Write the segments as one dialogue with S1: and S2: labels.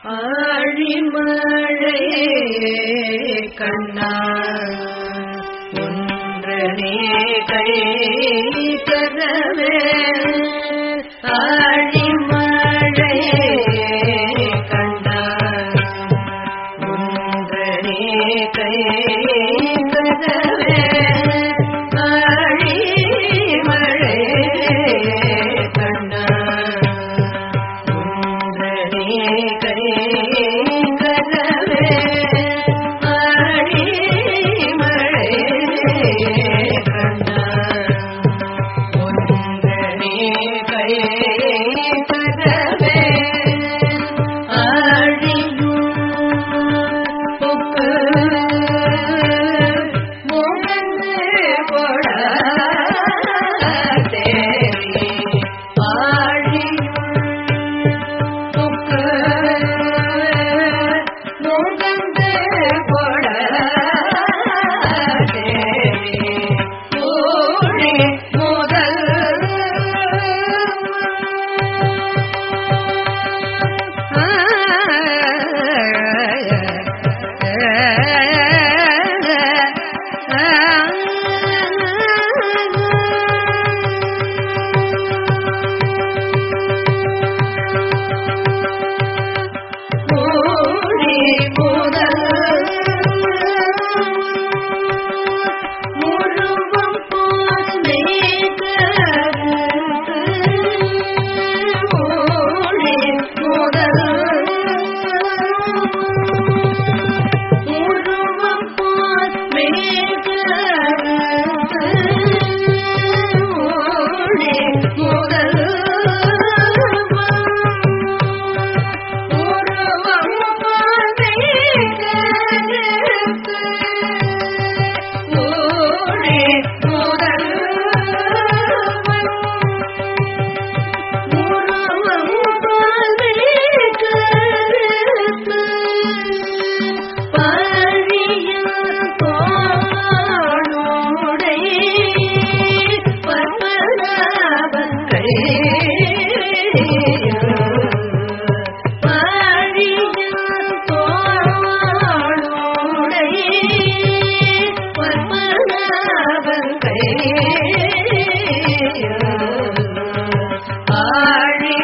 S1: ஆழிமழை கண்ணா ஒன்றனே கை கரவே ஆழிமழை கண்ணா ஒன்றனே கை கரவே ஆழிமழை கண்ணா ஒன்றனே கை கரவே ஆழிமழை கண்ணா ஒன்றனே கை கரவே ஆழியும் book முகந்து கொடாதே ஆழியும் book முகந்து கொடாதே கூடி முதல் கூடி முதல் முழுவம் போலே மூடி முதல் முழுவம் போலே மூடி முதல் ஆழி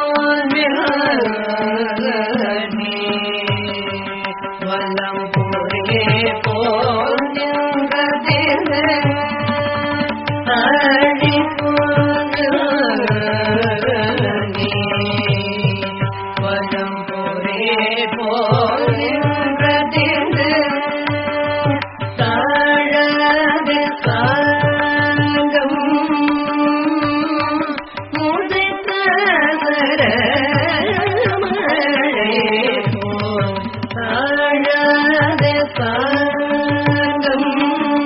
S1: வல்லம் புரியே போன்றதில்லை ஆழி வல்லம் புரியே போன்றதில்லை தாழாத சாங்கம் முதைத்தவர மழை போல் தாழாத சாங்கம்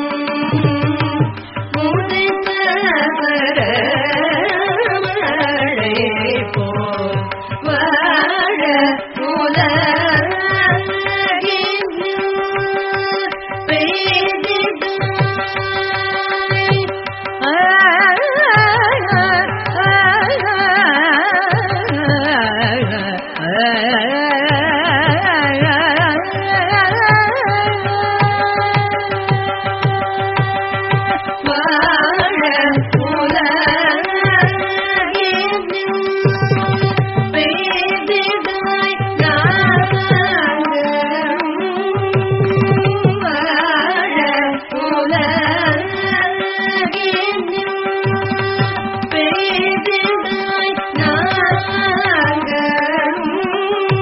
S1: முதைத்தவர மழை போல் வாழ பெய்திடாய் நாங்கள்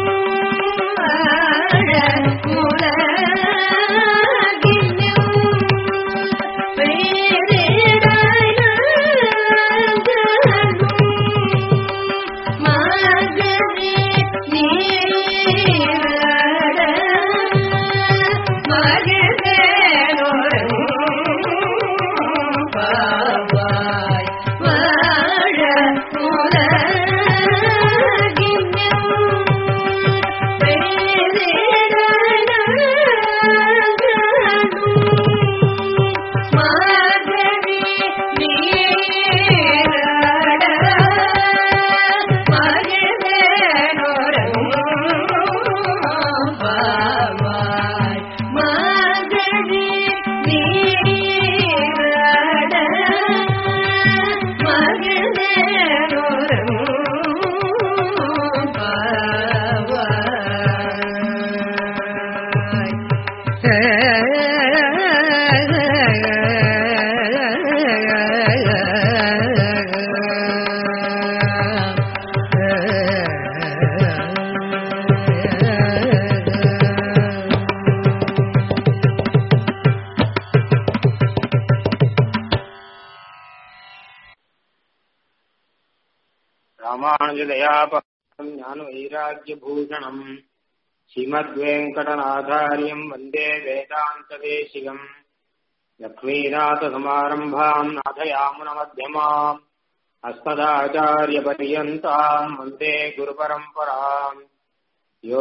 S2: ராமானுஜதயாபம் ஞானவைராக்கியபூஷணம் श्रीमद्वेङ्कटनाथार्यम् वन्दे वेदान्तदेशिकम् लक्ष्मीनाथसमारम्भाम् नाथयामुनमध्यमाम् अस्मदाचार्यपर्यन्ताम् वन्दे गुरुपरम्पराम् यो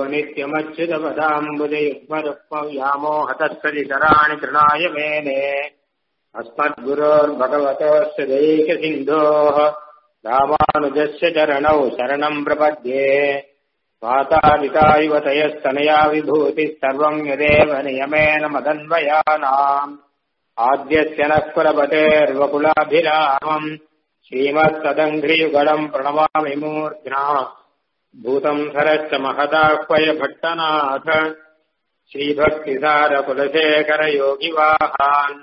S2: नित्यमच्युतपदाम्बुजयुग्मरुक्मव्यामोहतस्तदितराणि तृणाय मेने अस्मद्गुरोर्भगवतोऽस्य दैकसिन्धोः रामानुजस्य चरणौ शरणम् प्रपद्ये मातापितायुव तयस्तनया विभूतिः सर्वम् यदेव नियमेन मदन्वयानाम् आद्यस्य नः कुलपतेर्वकुलाभिरामम् श्रीमत्तदङ्घ्रियुगलम् प्रणमामि मूर्ध्ना भूतम् सरश्च महदाह्वय भट्टनाथ श्रीभक्तिसारकुलशेखरयोगिवाहान्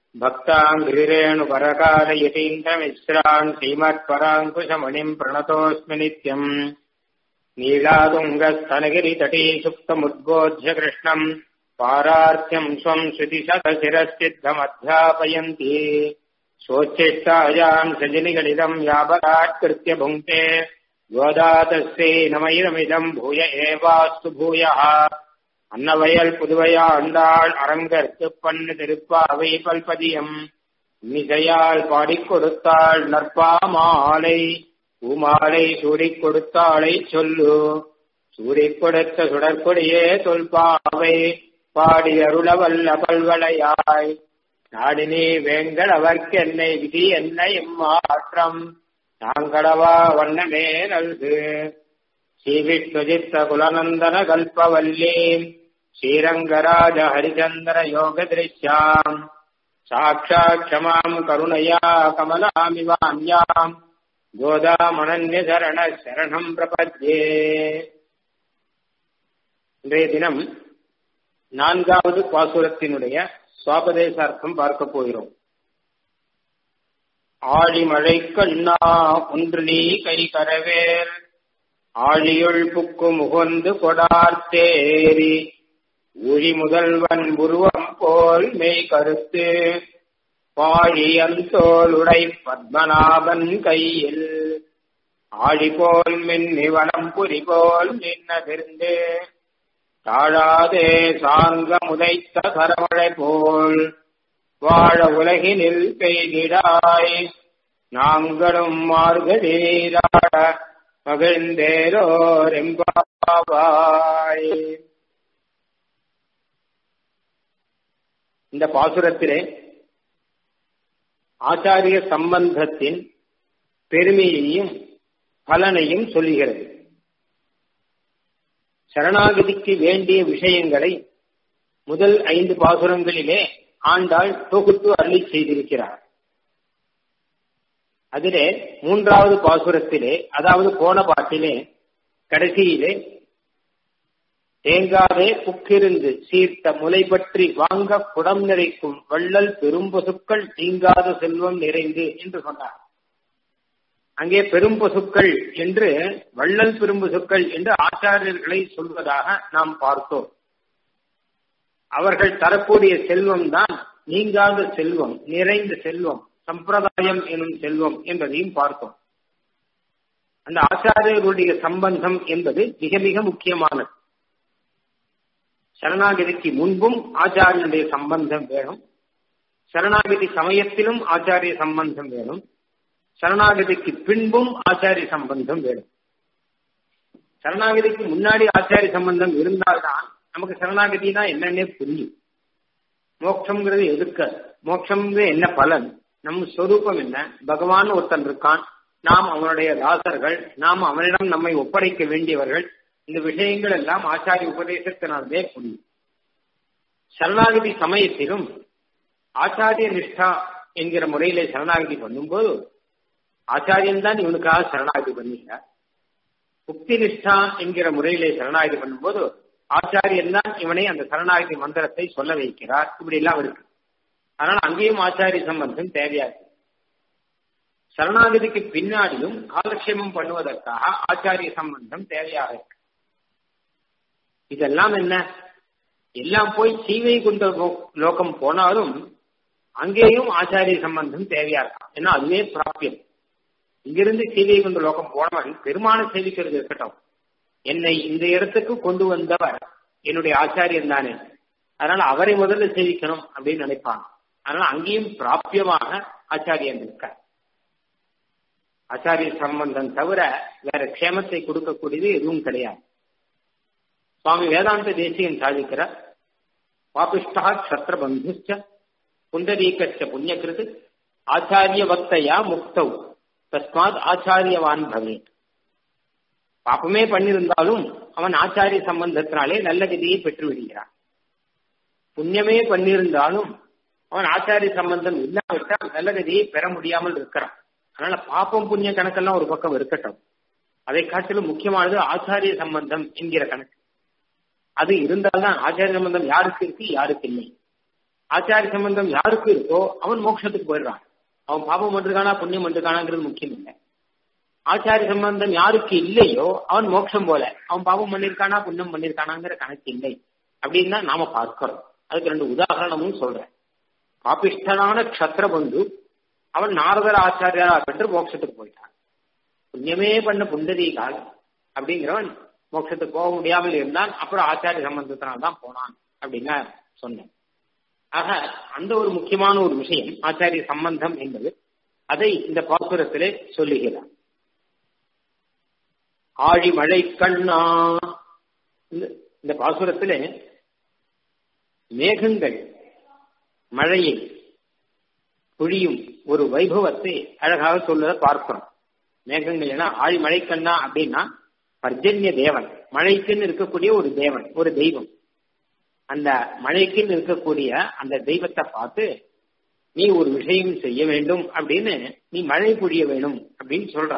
S2: भक्ताङ्घ्रिरेणुपरकालयतीन्द्रमिश्रान् श्रीमत्पराङ्कुशमणिम् प्रणतोऽस्मि नित्यम् नीलातुङ्गस्तनगिरितटी सुप्तमुद्बोध्य कृष्णम् पारार्थ्यम् स्वम् श्रुतिशतशिरश्चिद्धमध्यापयन्ति सोच्छिष्टायाम् सजनिगलिदम् यावदात्कृत्य भुङ्क्ते गोदातस्यै नमैरमिदम् भूय एवास्तु भूयः அன்னவயல் புதுவையாண்டாள் அரங்கற்கு பண்ணு திருப்பாவை பல்பதியம் மிசையால் பாடிக் கொடுத்தாள் நற்பாமாலை பூமாலை சூடிக் கொடுத்தாளை சொல்லு சூடிக் கொடுத்த சுடற்கொடியே தொல்பாவை பாடி அருளவல்ல பல்வளையாய் நாடினி வேங்கடவர்க்கு என்னை விதி என்ன இம்மாற்றம் நாங்கடவா வண்ணமே நல்கு ஸ்ரீவிஷ்ணுஜித்த குலநந்தன கல்பவல்லி ஸ்ரீரங்கராஜ ஹரிச்சந்திர யோக திருஷ்யாம் சாட்சாத் க்ஷமாம் கருணையா கமலாமிவான்யாம் கோதாமணன்ய சரண சரணம் பிரபத்யே இன்றைய தினம் நான்காவது பாசுரத்தினுடைய சுவாபதேசார்த்தம் பார்க்க போகிறோம் ஆழிமழை கண்ணா ஒன்று நீ கை கரவேல் ஆழியுள் புக்கு முகந்து கொடார்த்தேரி ஊழி முதல்வன் உருவம் போல் மெய் கருத்து பாழியந்தோளுடை பத்மநாபன் கையில் ஆழி போல் மின்னிவனம் புரி போல் நின்னதிர்ந்து தாழாதே சாங்க முதைத்த சரமழை போல் வாழ உலகினில் பெய்திடாய் நாங்களும் மார்கழீராட மகிழ்ந்தேரோரெம்பாவாய் இந்த பாசுரத்திலே ஆச்சாரிய சம்பந்தத்தின் பெருமையையும் பலனையும் சொல்லுகிறது சரணாகதிக்கு வேண்டிய விஷயங்களை முதல் ஐந்து பாசுரங்களிலே ஆண்டாள் தொகுத்து அள்ளி செய்திருக்கிறார் அதிலே மூன்றாவது பாசுரத்திலே அதாவது போன பாட்டிலே கடைசியிலே தேங்காதே புக்கிருந்து சீர்த்த முலை பற்றி வாங்க குடம் நிறைக்கும் வள்ளல் பெரும்பசுக்கள் தீங்காத செல்வம் நிறைந்து என்று சொன்னார் அங்கே பெரும்பசுக்கள் என்று வள்ளல் பெரும்பசுக்கள் என்று ஆச்சாரியர்களை சொல்வதாக நாம் பார்த்தோம் அவர்கள் தரக்கூடிய செல்வம் தான் நீங்காத செல்வம் நிறைந்த செல்வம் சம்பிரதாயம் எனும் செல்வம் என்பதையும் பார்த்தோம் அந்த ஆச்சாரியர்களுடைய சம்பந்தம் என்பது மிக மிக முக்கியமானது சரணாகதிக்கு முன்பும் ஆச்சாரியனுடைய சம்பந்தம் வேணும் சரணாகதி சமயத்திலும் ஆச்சாரிய சம்பந்தம் வேணும் சரணாகதிக்கு பின்பும் ஆச்சாரிய சம்பந்தம் வேணும் சரணாகதிக்கு முன்னாடி ஆச்சாரிய சம்பந்தம் இருந்தால்தான் நமக்கு சரணாகதினா என்னன்னே புரியும் மோட்சம்ங்கிறது எதுக்க மோட்சம்ங்கிறது என்ன பலன் நம் சொரூபம் என்ன பகவான் ஒருத்தன் இருக்கான் நாம் அவனுடைய தாசர்கள் நாம் அவனிடம் நம்மை ஒப்படைக்க வேண்டியவர்கள் இந்த விஷயங்கள் எல்லாம் ஆச்சாரிய உபதேசத்தினாலே புரியும் சரணாகதி சமயத்திலும் ஆச்சாரிய நிஷ்டா என்கிற முறையில சரணாகதி பண்ணும்போது ஆச்சாரியன் தான் இவனுக்காக சரணாகதி பண்ணுகிறார் முக்தி நிஷ்டா என்கிற முறையிலே சரணாகதி பண்ணும்போது ஆச்சாரியன் தான் இவனை அந்த சரணாகதி மந்திரத்தை சொல்ல வைக்கிறார் இப்படி எல்லாம் இருக்கு அதனால அங்கேயும் ஆச்சாரிய சம்பந்தம் தேவையா இருக்கு சரணாகதிக்கு பின்னாடியும் காலக்ஷேமம் பண்ணுவதற்காக ஆச்சாரிய சம்பந்தம் தேவையாக இருக்கு இதெல்லாம் என்ன எல்லாம் போய் சீவை குண்ட லோகம் போனாலும் அங்கேயும் ஆச்சாரிய சம்பந்தம் தேவையா இருக்கும் ஏன்னா அதுவே பிராபியம் இங்கிருந்து சீதை கொண்டு லோகம் போனவன் பெருமானை சேவிக்கிறது இருக்கட்டும் என்னை இந்த இடத்துக்கு கொண்டு வந்தவர் என்னுடைய ஆச்சாரியன் தானே அதனால அவரை முதல்ல சேவிக்கணும் அப்படின்னு நினைப்பான் அதனால அங்கேயும் பிராபியமாக ஆச்சாரியன் இருக்கார் ஆச்சாரிய சம்பந்தம் தவிர வேற க்ஷேமத்தை கொடுக்கக்கூடியது எதுவும் கிடையாது சுவாமி வேதாந்த தேசியன் சாதிக்கிற பாபிஷ்டா க்ஷத்ர பந்துச்ச புண்டரீகச்ச புண்ணியகிருது ஆச்சாரிய பக்தையா முக்தவ் தஸ்மாத் ஆச்சாரியவான் பவேத் பாப்பமே பண்ணியிருந்தாலும் அவன் ஆச்சாரிய சம்பந்தத்தினாலே நல்ல கதியை பெற்று விடுகிறான் புண்ணியமே பண்ணியிருந்தாலும் அவன் ஆச்சாரிய சம்பந்தம் இல்லாவிட்டால் நல்ல கதியை பெற முடியாமல் இருக்கிறான் அதனால பாப்பம் புண்ணிய கணக்கெல்லாம் ஒரு பக்கம் இருக்கட்டும் அதை காட்டிலும் முக்கியமானது ஆச்சாரிய சம்பந்தம் என்கிற கணக்கு அது இருந்தால்தான் ஆச்சாரிய சம்பந்தம் யாருக்கு இருக்கு யாருக்கு இல்லை ஆச்சாரிய சம்பந்தம் யாருக்கு இருக்கோ அவன் மோட்சத்துக்கு போயிடுறான் அவன் பாபம் பண்ணிருக்கானா புண்ணியம் பண்ணிருக்கானாங்கிறது முக்கியம் இல்லை ஆச்சாரிய சம்பந்தம் யாருக்கு இல்லையோ அவன் மோட்சம் போல அவன் பாவம் பண்ணிருக்கானா புண்ணியம் பண்ணிருக்கானாங்கிற கணக்கு இல்லை அப்படின்னு தான் நாம பார்க்கிறோம் அதுக்கு ரெண்டு உதாரணமும் சொல்றேன் பாபிஷ்டனான க்ஷத்ர பந்து அவன் நாரதர் ஆச்சாரியரா பெற்று மோட்சத்துக்கு போயிட்டான் புண்ணியமே பண்ண புண்டரீகால் அப்படிங்கிறவன் மோட்சத்துக்கு போக முடியாமல் இருந்தான் அப்புறம் ஆச்சாரிய சம்பந்தத்தினால் தான் போனான் அப்படின்னு சொன்னேன் ஆக அந்த ஒரு முக்கியமான ஒரு விஷயம் ஆச்சாரிய சம்பந்தம் என்பது அதை இந்த பாசுரத்திலே சொல்லுகிறார் ஆழி மழை கண்ணா இந்த பாசுரத்திலே மேகங்கள் மழையை பொழியும் ஒரு வைபவத்தை அழகாக சொல்லுவதை பார்க்கிறோம் மேகங்கள் ஏன்னா ஆழி மழை கண்ணா அப்படின்னா பர்ஜன்ய தேவன் மழைக்குன்னு இருக்கக்கூடிய ஒரு தேவன் ஒரு தெய்வம் அந்த மழைக்குன்னு இருக்கக்கூடிய அந்த தெய்வத்தை பார்த்து நீ ஒரு விஷயம் செய்ய வேண்டும் அப்படின்னு நீ மழை பொழிய வேணும் அப்படின்னு சொல்ற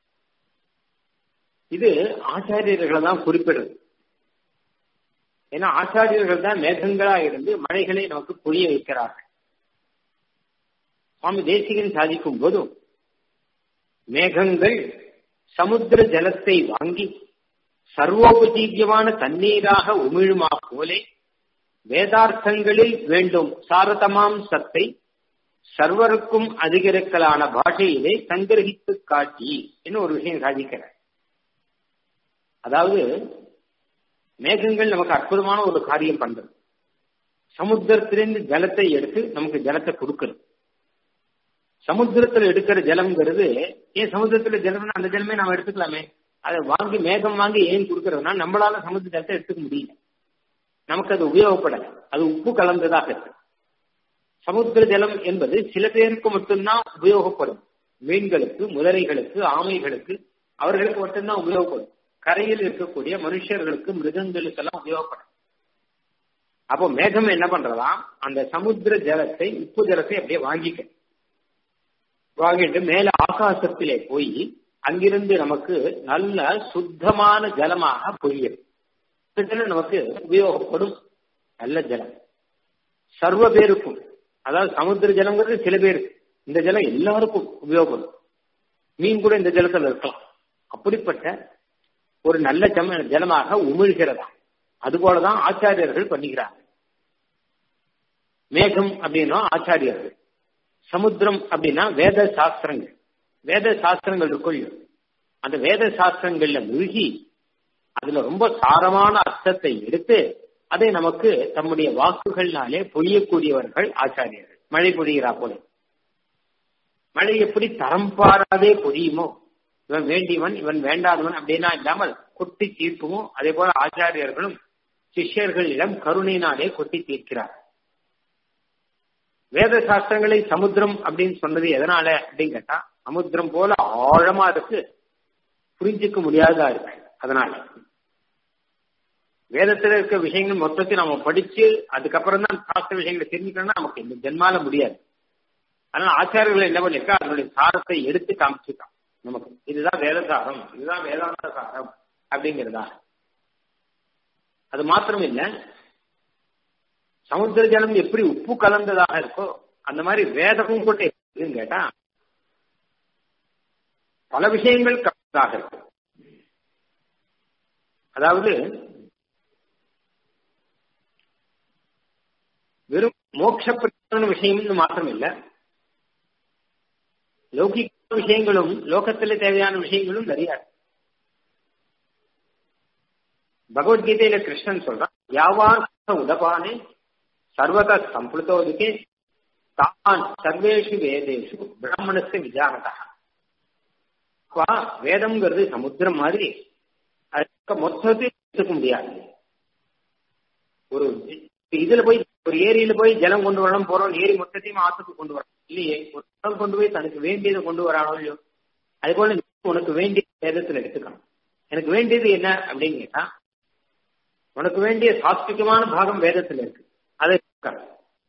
S2: இது ஆச்சாரியர்களை தான் குறிப்பிடுறது ஏன்னா ஆச்சாரியர்கள் தான் மேகங்களா இருந்து மழைகளை நமக்கு பொழிய வைக்கிறார்கள் சுவாமி தேசிகன் சாதிக்கும் போதும் மேகங்கள் சமுத்திர ஜலத்தை வாங்கி சர்வோபஜீவியமான தண்ணீராக உமிழுமா போலே வேதார்த்தங்களில் வேண்டும் சாரதமாம் சத்தை சர்வருக்கும் அதிகரிக்கலான பாஷையிலே சங்கிரகித்து காட்டி என்று ஒரு விஷயம் சாதிக்கிறார் அதாவது மேகங்கள் நமக்கு அற்புதமான ஒரு காரியம் பண்றது சமுத்திரத்திலிருந்து ஜலத்தை எடுத்து நமக்கு ஜலத்தை கொடுக்கிறது சமுத்திரத்துல எடுக்கிற ஜலம்ங்கிறது ஏன் சமுத்திரத்துல ஜலம் அந்த ஜலமே நாம எடுத்துக்கலாமே அதை வாங்கி மேகம் வாங்கி ஏன் கொடுக்கறதுனா நம்மளால சமுத்திர ஜலத்தை எடுத்துக்க முடியல நமக்கு அது உபயோகப்படல அது உப்பு கலந்ததாக இருக்கு சமுத்திர ஜலம் என்பது சில பேருக்கு மட்டும்தான் உபயோகப்படும் மீன்களுக்கு முதலைகளுக்கு ஆமைகளுக்கு அவர்களுக்கு மட்டும்தான் உபயோகப்படும் கரையில் இருக்கக்கூடிய மனுஷர்களுக்கு மிருகங்களுக்கெல்லாம் உபயோகப்படும் அப்போ மேகம் என்ன பண்றதா அந்த சமுத்திர ஜலத்தை உப்பு ஜலத்தை அப்படியே வாங்கிக்க வாங்கிட்டு மேல ஆகாசத்திலே போய் அங்கிருந்து நமக்கு நல்ல சுத்தமான ஜலமாக பொழியும் ஜலம் நமக்கு உபயோகப்படும் நல்ல ஜலம் சர்வ பேருக்கும் அதாவது சமுத்திர ஜலம்ங்கிறது சில பேருக்கு இந்த ஜலம் எல்லாருக்கும் உபயோகப்படும் மீன் கூட இந்த ஜலத்தில் இருக்கலாம் அப்படிப்பட்ட ஒரு நல்ல ஜம ஜலமாக உமிழ்கிறதா அதுபோலதான் ஆச்சாரியர்கள் பண்ணுகிறாங்க மேகம் அப்படின்னா ஆச்சாரியர்கள் சமுத்திரம் அப்படின்னா வேத சாஸ்திரங்கள் வேத சாஸ்திரங்கள் இருக்குள் அந்த வேத சாஸ்திரங்கள்ல மூழ்கி அதுல ரொம்ப சாரமான அர்த்தத்தை எடுத்து அதை நமக்கு தம்முடைய வாக்குகள்னாலே பொழியக்கூடியவர்கள் ஆச்சாரியர்கள் மழை பொழிகிறா போல மழை எப்படி தரம் பாராதே பொழியுமோ இவன் வேண்டியவன் இவன் வேண்டாதவன் அப்படின்னா இல்லாமல் கொட்டி தீர்ப்புமோ அதே போல ஆச்சாரியர்களும் சிஷ்யர்களிடம் கருணையினாலே கொட்டி தீர்க்கிறார் வேத சாஸ்திரங்களை சமுத்திரம் அப்படின்னு சொன்னது எதனால அப்படின்னு கேட்டா சமுத்திரம் போல ஆழமா இருக்கு புரிஞ்சுக்க முடியாததா இருக்கு அதனால வேதத்துல இருக்க விஷயங்கள் மொத்தத்தை நம்ம படிச்சு அதுக்கப்புறம் தான் சாஸ்திர விஷயங்களை தெரிஞ்சுக்கணும்னா நமக்கு இந்த ஜென்மால முடியாது அதனால ஆச்சாரியர்கள் என்ன பண்ணிருக்கா அதனுடைய சாரத்தை எடுத்து காமிச்சுட்டான் நமக்கு இதுதான் வேதசாரம் இதுதான் வேதாந்த சாரம் அப்படிங்கிறதா அது மாத்திரம் இல்ல சமுத்திர ஜலம் எப்படி உப்பு கலந்ததாக இருக்கோ அந்த மாதிரி வேதமும் கூட எப்படின்னு கேட்டா பல விஷயங்கள் கலந்ததாக இருக்கு அதாவது வெறும் மோட்ச பிரச்சனை விஷயம்னு மாத்திரம் இல்ல லௌகிக விஷயங்களும் லோகத்துல தேவையான விஷயங்களும் நிறைய இருக்கு. பகவத்கீதையில கிருஷ்ணன் சொல்றான் யாவான் உதபானே சர்வத சம்பிளுதோதுக்கே தான் சர்வேஷு வேதேஷு பிராமணஸ்து விஜானதா வேதம்ங்கிறது சமுத்திரம் மாதிரி அதுக்கு மொத்தத்தையும் எடுத்துக்க முடியாது ஒரு இதுல போய் ஒரு ஏரியில போய் ஜலம் கொண்டு வரணும் போறோம் ஏரி மொத்தத்தையும் ஆத்துக்கு கொண்டு வரணும் இல்லையே ஒரு கடல் கொண்டு போய் தனக்கு வேண்டியதை கொண்டு வரானோ இல்லையோ அது போல உனக்கு வேண்டிய வேதத்துல எடுத்துக்கணும் எனக்கு வேண்டியது என்ன அப்படின்னு கேட்டா உனக்கு வேண்டிய சாஸ்திகமான பாகம் வேதத்துல இருக்கு அதை எடுத்துக்கணும்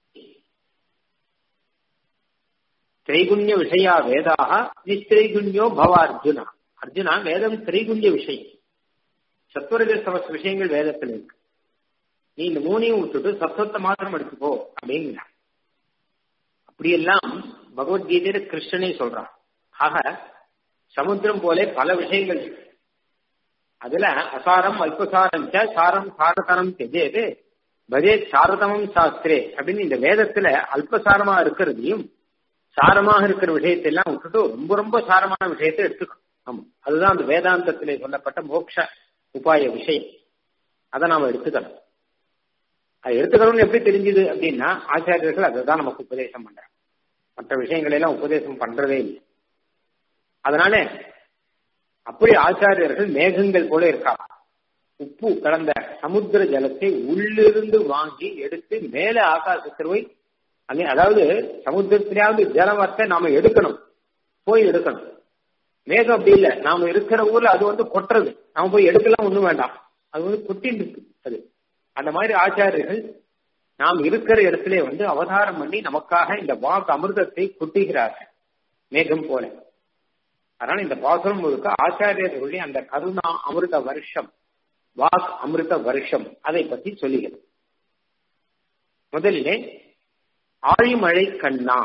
S2: திரைகுண்ய விஷயா வேதாக நிஸ்திரைகுண்யோ பவ அர்ஜுனா அர்ஜுனா வேதம் திரைகுண்ய விஷயம் சத்வரஜ சமஸ் விஷயங்கள் வேதத்தில் இருக்கு நீ இந்த மூணையும் விட்டுட்டு சத்வத்தை மாத்திரம் எடுத்துக்கோ அப்படிங்கிறான் அப்படியெல்லாம் பகவத்கீதையில கிருஷ்ணனே சொல்றான் ஆக சமுத்திரம் போல பல விஷயங்கள் இருக்கு அதுல அசாரம் அல்பசாரம் ச சாரம் சாரதரம் தெஜேது பஜே சாரதமம் சாஸ்திரே அப்படின்னு இந்த வேதத்துல அல்பசாரமா இருக்கிறதையும் சாரமாக இருக்கிற விஷயத்தை எல்லாம் விட்டுட்டு ரொம்ப ரொம்ப சாரமான விஷயத்தை எடுத்துக்கணும் ஆமா அதுதான் அந்த வேதாந்தத்திலே சொல்லப்பட்ட மோட்ச உபாய விஷயம் அதை நாம எடுத்துக்கணும் அது எடுத்துக்கணும்னு எப்படி தெரிஞ்சுது அப்படின்னா ஆச்சாரியர்கள் அதை தான் நமக்கு உபதேசம் பண்றாங்க மற்ற விஷயங்களை எல்லாம் உபதேசம் பண்றதே இல்லை அதனால அப்படி ஆச்சாரியர்கள் மேகங்கள் போல இருக்காங்க உப்பு கலந்த சமுத்திர ஜலத்தை உள்ளிருந்து வாங்கி எடுத்து மேல ஆகாசத்தில் போய் அங்கே அதாவது சமுத்திரத்திலாவது ஜலமத்தை நாம எடுக்கணும் போய் எடுக்கணும் மேகம் அப்படி இல்லை நாம இருக்கிற ஊர்ல அது வந்து கொட்டுறது நாம போய் எடுக்கலாம் ஒண்ணும் வேண்டாம் அது வந்து கொட்டின்னு இருக்கு அது அந்த மாதிரி ஆச்சாரியர்கள் நாம் இருக்கிற இடத்திலே வந்து அவதாரம் பண்ணி நமக்காக இந்த வாக்கு அமிர்தத்தை கொட்டுகிறார்கள் மேகம் போல அதனால இந்த பாசுரம் முழுக்க ஆச்சாரியர்களுடைய அந்த கருணா அமிர்த வருஷம் வாக் அமிர்த வருஷம் அதை பற்றி சொல்லுகிறது முதலிலே ஆழிமழை கண்ணா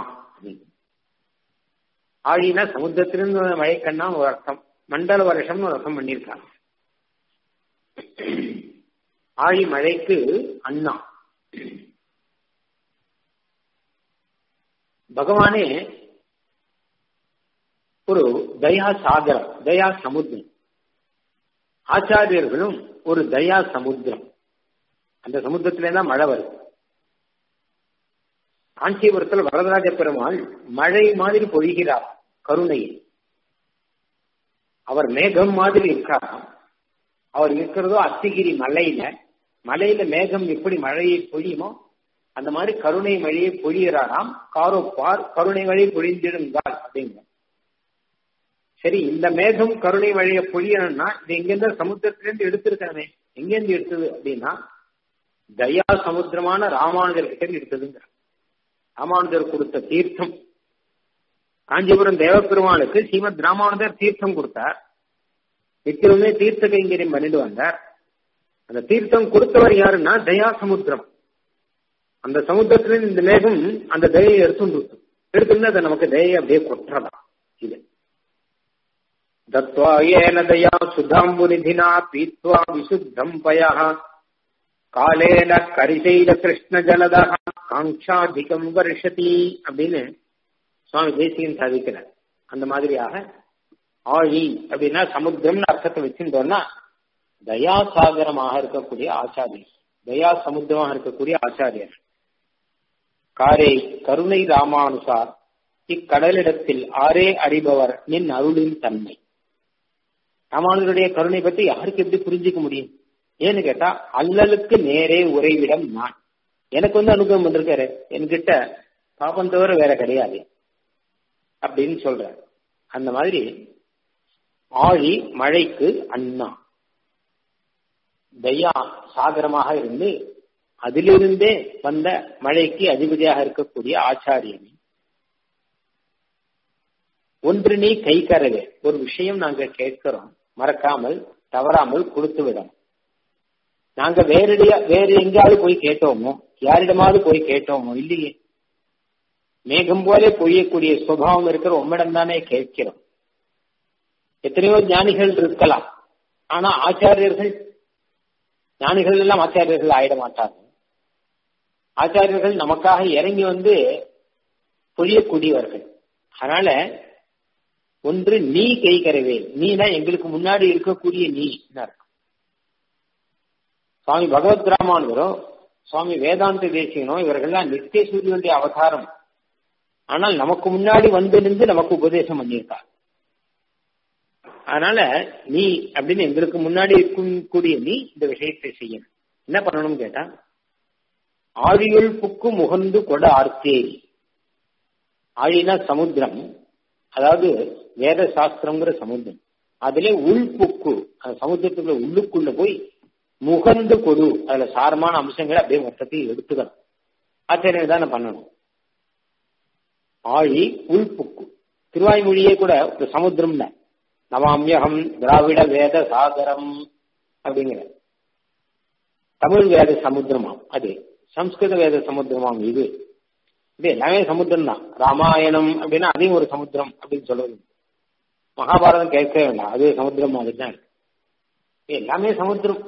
S2: ஆழினா சமுத்திரத்திலிருந்து மழை கண்ணா ஒரு அர்த்தம் மண்டல வருஷம்னு ஒரு அர்த்தம் பண்ணியிருக்காங்க ஆழி மழைக்கு அண்ணா பகவானே ஒரு தயா சாகரம் தயா சமுத்திரம் ஆச்சாரியர்களும் ஒரு தயா சமுத்திரம் அந்த சமுத்திரத்திலே தான் மழை வருது காஞ்சிபுரத்தில் வரதராஜ பெருமாள் மழை மாதிரி பொழிகிறார் கருணையில் அவர் மேகம் மாதிரி இருக்காராம் அவர் இருக்கிறதோ அத்திகிரி மலையில மலையில மேகம் எப்படி மழையை பொழியுமோ அந்த மாதிரி கருணை மழையை பொழிகிறாராம் காரோப்பார் கருணை மழை பொழிந்திடுங்கால் அப்படிங்க சரி இந்த மேகம் கருணை மழையை பொழியணும்னா இது எங்கிருந்த சமுத்திரத்திலிருந்து எடுத்திருக்கணுமே எங்கேருந்து எடுத்தது அப்படின்னா தயா சமுத்திரமான ராமானுஜர் கிட்ட எடுத்ததுங்க ராமானுஜர் கொடுத்த தீர்த்தம் காஞ்சிபுரம் தேவப்பெருமாளுக்கு ஸ்ரீமத் ராமானுஜர் தீர்த்தம் கொடுத்தார் நித்தியமே தீர்த்த கைங்கரியம் பண்ணிட்டு வந்தார் அந்த தீர்த்தம் கொடுத்தவர் யாருன்னா தயா சமுத்திரம் அந்த சமுத்திரத்திலிருந்து இந்த மேகம் அந்த தயையை எடுத்துட்டு எடுத்துருந்து அதை நமக்கு தயையை அப்படியே கொட்டுறதா இது தத்வா ஏன தயா சுதாம்புநிதினா பீத்வா விசுத்தம் பயா காலேன கரிசைல கிருஷ்ண ஜலதா காங்காதிகம் வருஷதி அப்படின்னு சுவாமி தேசிகன் சாதிக்கிறார் அந்த மாதிரியாக ஆழி அப்படின்னா சமுத்திரம்னு அர்த்தத்தை வச்சுட்டோம்னா தயாசாகரமாக இருக்கக்கூடிய ஆச்சாரியர் தயா சமுத்திரமாக இருக்கக்கூடிய ஆச்சாரியர் காரே கருணை ராமானுசார் இக்கடலிடத்தில் ஆரே அறிபவர் நின் அருளின் தன்மை ராமானுஜருடைய கருணை பத்தி யாருக்கு எப்படி புரிஞ்சுக்க முடியும் ஏன்னு கேட்டா அல்லலுக்கு நேரே உறைவிடம் நான் எனக்கு வந்து அனுபவம் வந்திருக்காரு என்கிட்ட பாப்பம் தவிர வேற கிடையாது அப்படின்னு சொல்ற அந்த மாதிரி ஆழி மழைக்கு அண்ணா தயா சாகரமாக இருந்து அதிலிருந்தே வந்த மழைக்கு அதிபதியாக இருக்கக்கூடிய ஆச்சாரியன் ஒன்று நீ கை கரவே ஒரு விஷயம் நாங்க கேட்கிறோம் மறக்காமல் தவறாமல் கொடுத்து விடும் நாங்க வேறடியா வேற எங்கேயாவது போய் கேட்டோமோ யாரிடமாவது போய் கேட்டோமோ இல்லையே மேகம் போல பொழியக்கூடிய சுபாவம் இருக்கிற உம்மிடம் தானே கேட்கிறோம் எத்தனையோ ஞானிகள் இருக்கலாம் ஆனா ஆச்சாரியர்கள் ஞானிகள் எல்லாம் ஆச்சாரியர்கள் ஆயிட மாட்டார்கள் ஆச்சாரியர்கள் நமக்காக இறங்கி வந்து பொழியக்கூடியவர்கள் அதனால ஒன்று நீ கைகரவேல் நீனா எங்களுக்கு முன்னாடி இருக்கக்கூடிய நீ சுவாமி பகவத் ராமானுவரோ சுவாமி வேதாந்த தேசியனோ இவர்கள்லாம் நித்திய சூரியனுடைய அவதாரம் ஆனால் நமக்கு முன்னாடி வந்து நின்று நமக்கு உபதேசம் பண்ணியிருக்கார் அதனால நீ அப்படின்னு எங்களுக்கு முன்னாடி இருக்கக்கூடிய நீ இந்த விஷயத்தை செய்யணும் என்ன பண்ணணும்னு கேட்டா ஆழியுள் புக்கு முகந்து கொட ஆர்த்தேரி ஆழினா சமுத்திரம் அதாவது வேத சாஸ்திரங்கிற சமுத்திரம் அதுல உள்புக்கு அந்த சமுத்திரத்துக்குள்ள உள்ளுக்குள்ள போய் முகந்து கொடு அதுல சாரமான அம்சங்களை அப்படியே மொத்தத்தையும் எடுத்துக்கணும் ஆச்சரியம் தானே பண்ணணும் ஆழி உள்புக்கு திருவாய்மொழியே கூட ஒரு சமுத்திரம் நவாமியகம் திராவிட வேத சாகரம் அப்படிங்கிற தமிழ் வேத சமுத்திரமாம் அது சம்ஸ்கிருத வேத சமுத்திரமாம் இது இது எல்லாமே சமுத்திரம் தான் ராமாயணம் அப்படின்னா அதையும் ஒரு சமுத்திரம் அப்படின்னு சொல்றது மகாபாரதம் கேட்க வேண்டாம் அது சமுத்திரம் மாதிரி தான் இருக்கு எல்லாமே சமுத்திரம்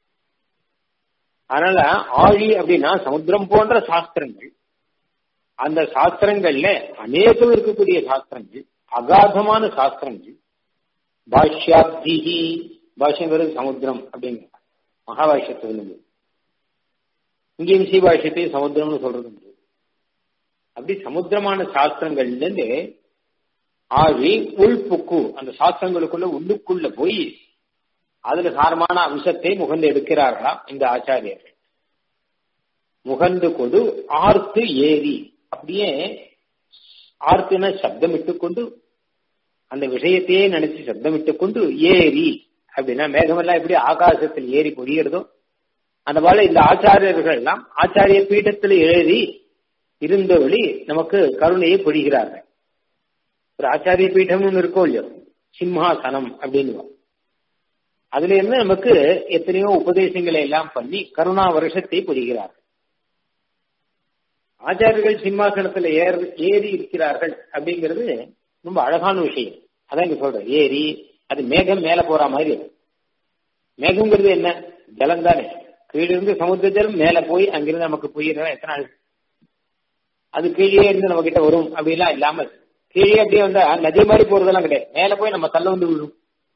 S2: அதனால ஆழி அப்படின்னா சமுத்திரம் போன்ற சாஸ்திரங்கள் அந்த சாஸ்திரங்கள்ல அநேகம் இருக்கக்கூடிய சாஸ்திரங்கள் அகாதமான சாஸ்திரங்கள் பாஷ்யாப்திகி பாஷ்யங்கிறது சமுத்திரம் அப்படிங்கிற மகாபாஷ்யத்திலிருந்து இங்கேயும் சீபாஷ்யத்தையும் சமுத்திரம்னு சொல்றது உண்டு அப்படி சமுத்திரமான சாஸ்திரங்கள்ல இருந்து ஆழி உள்புக்கு அந்த சாஸ்திரங்களுக்குள்ள உள்ளுக்குள்ள போய் அதுல சாரமான அம்சத்தை முகந்து எடுக்கிறார்களாம் இந்த ஆச்சாரியர்கள் முகந்து கொடு ஆர்த்து ஏறி அப்படியே ஆர்த்துன சப்தமிட்டு கொண்டு அந்த விஷயத்தையே நினைச்சு சப்தமிட்டு கொண்டு ஏறி அப்படின்னா மேகமெல்லாம் எப்படி ஆகாசத்தில் ஏறி பொழியறதோ அந்த போல இந்த ஆச்சாரியர்கள் எல்லாம் ஆச்சாரிய பீഠத்தில் ஏறி இருந்தவழி நமக்கு கருணையை பொழிகிறார்கள் ஒரு ஆச்சாரிய பீடம்னு இருக்கோ இல்லையோ சிம்ஹாசனம் அப்படின்னு அதுல இருந்து நமக்கு எத்தனையோ உபதேசங்களை எல்லாம் பண்ணி கருணா வருஷத்தை பொழிகிறார்கள் ஆச்சாரியர்கள் சிம்மாசனத்துல ஏறி ஏறி இருக்கிறார்கள் அப்படிங்கிறது ரொம்ப அழகான விஷயம் அதான் இங்க சொல்றேன் ஏரி அது மேகம் மேல போற மாதிரி மேகம்ங்கிறது என்ன ஜலம் தானே கீழிருந்து சமுத்திர ஜலம் மேல போய் அங்கிருந்து நமக்கு போயிடுற எத்தனை நாள் அது கீழே இருந்து நம்ம கிட்ட வரும் அப்படிலாம் இல்லாமல் கீழே அப்படியே வந்தா நதி மாதிரி போறதெல்லாம் கிடையாது மேல போய் நம்ம தள்ள வந்து விழும்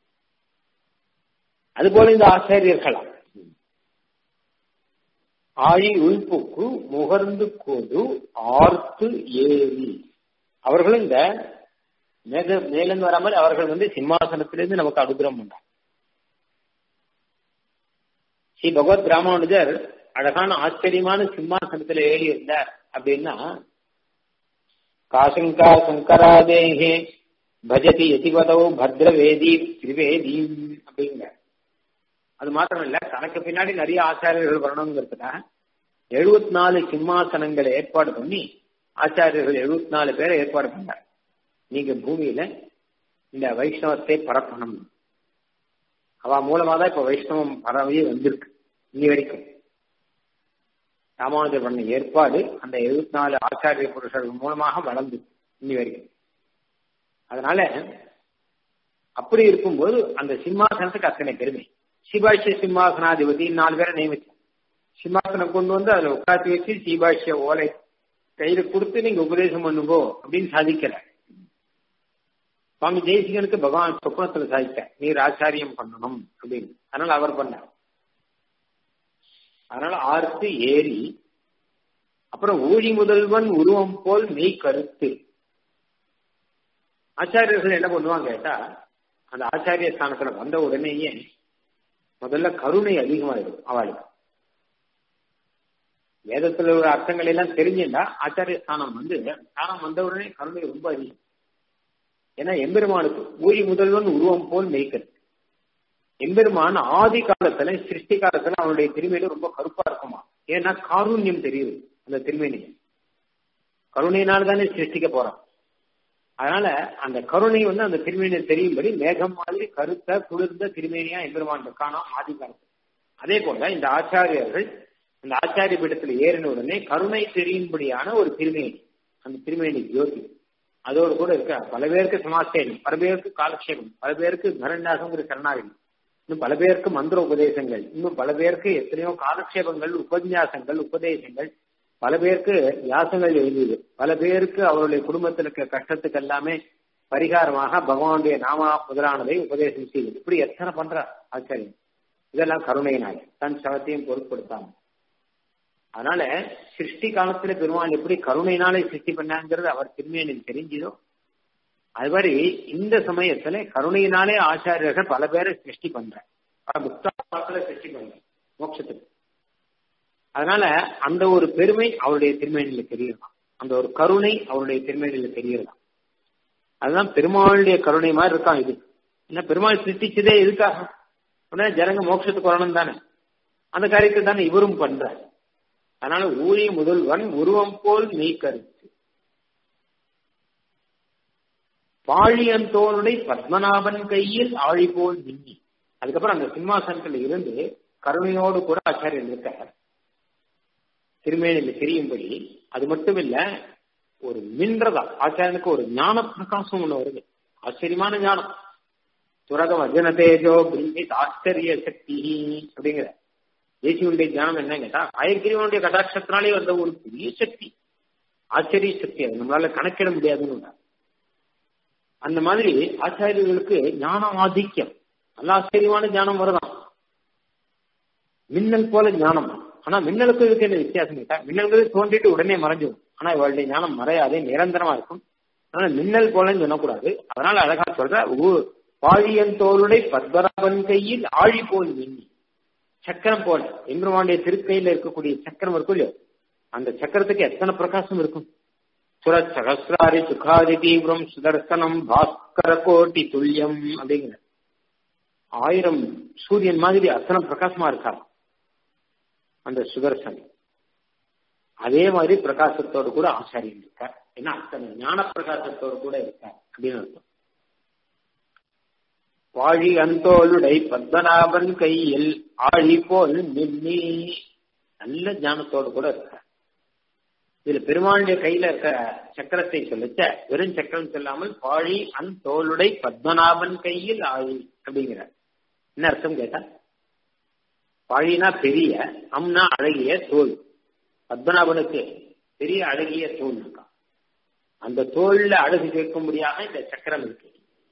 S2: அது போல இந்த ஆச்சாரியர்களாம் ஆழி உள்புக்கு முகர்ந்து கோடு ஆர்த்து ஏறி அவர்களும் இந்த மேக மேலிருந்து வராமல் அவர்கள் வந்து சிம்மாசனத்திலிருந்து நமக்கு அனுகிரகம் பண்ணார் ஸ்ரீ பகவத் ராமானுஜர் அழகான ஆச்சரியமான சிம்மாசனத்தில் ஏறி இருந்தார் அப்படின்னா காசங்கா சங்கராதேகே பஜதி யதிபதோ பத்ரவேதி திரிவேதி அப்படிங்கிற அது மாத்திரம் இல்ல தனக்கு பின்னாடி நிறைய ஆச்சாரியர்கள் வரணுங்கிறதுக்காக எழுபத்தி நாலு சிம்மாசனங்களை ஏற்பாடு பண்ணி ஆச்சாரியர்கள் எழுபத்தி நாலு பேரை ஏற்பாடு பண்ணார் நீங்க பூமியில இந்த வைஷ்ணவத்தை பரப்பணும் அவ மூலமா தான் இப்ப வைஷ்ணவம் பரவி வந்திருக்கு இன்னி வரைக்கும் ராமானுஜர் பண்ண ஏற்பாடு அந்த எழுபத்தி நாலு ஆச்சாரிய புருஷர்கள் மூலமாக வளர்ந்து இன்னி வரைக்கும் அதனால அப்படி இருக்கும்போது அந்த சிம்மாசனத்துக்கு அத்தனை பெருமை சிபாஷ்ய சிம்மாசனாதிபதி நாலு பேரை நியமிச்சேன் சிம்மாசனம் கொண்டு வந்து அதுல உட்காந்து வச்சு சீபாஷ்ய ஓலை கையில கொடுத்து நீங்க உபதேசம் பண்ணுங்கோ அப்படின்னு சாதிக்கல சுவாமி ஜெயசிங்கனுக்கு பகவான் சொப்னத்துல சாதிக்க நீர் ஆச்சாரியம் பண்ணணும் அப்படின்னு அதனால அவர் பண்ணார் அதனால ஆர்த்து ஏறி அப்புறம் ஊழி முதல்வன் உருவம் போல் மெய் கருத்து ஆச்சாரியர்கள் என்ன பண்ணுவாங்க கேட்டா அந்த ஆச்சாரிய ஸ்தானத்துல வந்த உடனேயே முதல்ல கருணை அதிகமாயிடும் அவளுக்கு வேதத்துல உள்ள அர்த்தங்கள் எல்லாம் தெரிஞ்சுட்டா ஆச்சாரிய ஸ்தானம் வந்து ஸ்தானம் வந்த உடனே கருணை ரொம்ப அதிகம் ஏன்னா எம்பெருமானுக்கு ஊழி முதல்வன் உருவம் போல் மெய்க்கிறது எம்பெருமான் ஆதி காலத்துல சிருஷ்டி காலத்துல அவனுடைய திருமையில ரொம்ப கருப்பா இருக்குமா ஏன்னா காருண்யம் தெரியுது அந்த திருமேனிய கருணையினால் தானே சிருஷ்டிக்க போறான் அதனால அந்த கருணை வந்து அந்த திருமேனியை தெரியும்படி மேகம் மாதிரி கருத்த குளிர்ந்த திருமேனியா எம்பெருமான் இருக்கானா ஆதி காலத்துல அதே போல இந்த ஆச்சாரியர்கள் அந்த ஆச்சாரிய பீடத்துல ஏறின உடனே கருணை தெரியும்படியான ஒரு திருமேனி அந்த திருமேனி ஜோதி அதோடு கூட இருக்க பல பேருக்கு சமாசேனம் பல பேருக்கு காலக்ஷேபம் பல பேருக்கு கரண்டாசங்கிற சரணாகி இன்னும் பல பேருக்கு மந்திர உபதேசங்கள் இன்னும் பல பேருக்கு எத்தனையோ காலக்ஷேபங்கள் உபன்யாசங்கள் உபதேசங்கள் பல பேருக்கு வியாசங்கள் எழுதியது பல பேருக்கு அவருடைய குடும்பத்தில் இருக்க கஷ்டத்துக்கு எல்லாமே பரிகாரமாக பகவானுடைய நாமா முதலானதை உபதேசம் செய்வது இப்படி எத்தனை பண்றார் ஆச்சரியம் இதெல்லாம் கருணையினால தன் சவத்தையும் பொருட்படுத்தாம அதனால சிருஷ்டி காலத்துல பெருமாள் எப்படி கருணையினாலே சிருஷ்டி பண்ணாங்கிறது அவர் திருமையனுக்கு தெரிஞ்சதோ அது மாதிரி இந்த சமயத்துல கருணையினாலே ஆச்சாரியர்கள் பல பேரை சிருஷ்டி பண்ற முக்தாத்துல சிருஷ்டி பண்ற மோட்சத்துக்கு அதனால அந்த ஒரு பெருமை அவருடைய திருமேனில தெரியலாம் அந்த ஒரு கருணை அவருடைய திருமேனில தெரியலாம் அதுதான் பெருமாளுடைய கருணை மாதிரி இருக்கான் இது என்ன பெருமாள் சிருஷ்டிச்சதே எதுக்காக உடனே ஜனங்க மோட்சத்துக்கு வரணும் தானே அந்த காரியத்தை தானே இவரும் பண்றார் அதனால ஊழிய முதல்வன் உருவம் போல் மெய் கருத்து பாழியந்தோனுடைய பத்மநாபன் கையில் ஆழி போல் மின்னி அதுக்கப்புறம் அந்த சிம்மாசனத்துல இருந்து கருணையோடு கூட ஆச்சாரியன் இருக்கார் திருமேனில தெரியும்படி அது மட்டும் இல்ல ஒரு மின்றதா ஆச்சாரியனுக்கு ஒரு ஞான பிரகாசம் ஒண்ணு வருது ஆச்சரியமான ஞானம் துரக வஜன தேஜோ பிரிமித் ஆச்சரிய சக்தி அப்படிங்கிற தேசியனுடைய ஞானம் என்ன கேட்டா ஆயக்கிரிவனுடைய கடாட்சத்தினாலே வந்த ஒரு பெரிய சக்தி ஆச்சரிய சக்தி அது நம்மளால கணக்கிட முடியாதுன்னு அந்த மாதிரி ஆச்சாரியர்களுக்கு ஞானம் ஆதிக்கம் நல்ல ஆச்சரியமான ஞானம் வருதான் மின்னல் போல ஞானம் ஆனா மின்னலுக்கு இதுக்கு என்ன வித்தியாசம் கேட்டா மின்னல்கள் தோண்டிட்டு உடனே மறைஞ்சிடும் ஆனா இவளுடைய ஞானம் மறையாதே நிரந்தரமா இருக்கும் ஆனா மின்னல் போலன்னு சொல்லக்கூடாது அதனால அழகா சொல்ற பாழியன் தோளுடைய பத்மராபன் கையில் ஆழி போல் மின்னி சக்கரம் போல எம்பெருமானுடைய திருக்கையில இருக்கக்கூடிய சக்கரம் இருக்கும் இல்லையோ அந்த சக்கரத்துக்கு எத்தனை பிரகாசம் இருக்கும் சுர சகசிராரி சுகாதி தீவிரம் சுதர்சனம் பாஸ்கர கோட்டி துல்லியம் அப்படிங்கிற ஆயிரம் சூரியன் மாதிரி அத்தனை பிரகாசமா இருக்காரு அந்த சுதர்சன் அதே மாதிரி பிரகாசத்தோடு கூட ஆச்சாரியன் இருக்கார் ஏன்னா அத்தனை ஞான பிரகாசத்தோடு கூட இருக்கார் அப்படின்னு அர்த்தம் வாழி அந்தோளுடை பத்மநாபன் கையில் ஆழி போல் நின்னி நல்ல ஞானத்தோடு கூட இருக்கார் இதுல பெருமாளுடைய கையில இருக்க சக்கரத்தை சொல்லிச்ச வெறும் சக்கரம் சொல்லாமல் பாழி அந்தோளுடை பத்மநாபன் கையில் ஆழி அப்படிங்கிறார் என்ன அர்த்தம் கேட்டா பாழினா பெரிய அம்னா அழகிய தோல் பத்மநாபனுக்கு பெரிய அழகிய தோல் இருக்கான் அந்த தோல்ல அழகு கேட்கும்படியாக இந்த சக்கரம் இருக்கு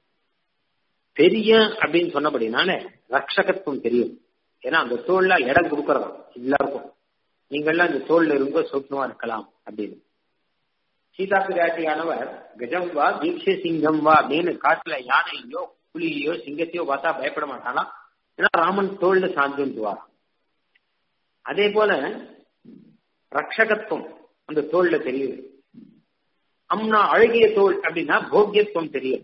S2: பெரிய அப்படின்னு சொன்னபடினால ரக்ஷகத்துவம் தெரியும் ஏன்னா அந்த தோல்ல இடம் கொடுக்கறதா எல்லாருக்கும் நீங்கள்லாம் இந்த தோல்ல ரொம்ப சூக்மமா இருக்கலாம் அப்படின்னு சீதா பிராட்டியானவர் கஜம் வா தீட்சை சிங்கம் வா அப்படின்னு காட்டுல யானையோ புலியோ சிங்கத்தையோ பார்த்தா பயப்பட மாட்டானா ஏன்னா ராமன் தோல்ல சாஞ்சுவார் அதே போல ரக்ஷகத்துவம் அந்த தோல்ல தெரியுது அம்னா அழகிய தோல் அப்படின்னா போக்கியத்துவம் தெரியுது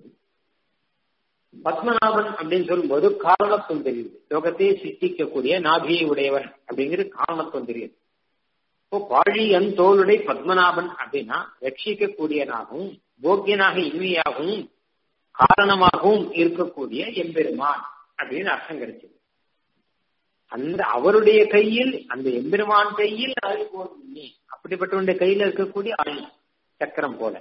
S2: பத்மநாபன் அப்படின்னு சொல்லும்போது காரணத்துவம் தெரியுது லோகத்தையே சிருஷ்டிக்கக்கூடிய நாபியை உடையவன் அப்படிங்கிறது காரணத்துவம் தெரியுது இப்போ பாழியன் தோளுடை பத்மநாபன் அப்படின்னா ரட்சிக்கக்கூடியனாகவும் போக்கியனாக இனிமையாகவும் காரணமாகவும் இருக்கக்கூடிய எம்பெருமான் அப்படின்னு அர்த்தம் கிடைச்சது அந்த அவருடைய கையில் அந்த எம்பெருமான் கையில் ஆழி போல் அப்படிப்பட்டவனுடைய கையில இருக்கக்கூடிய ஆழி சக்கரம் போல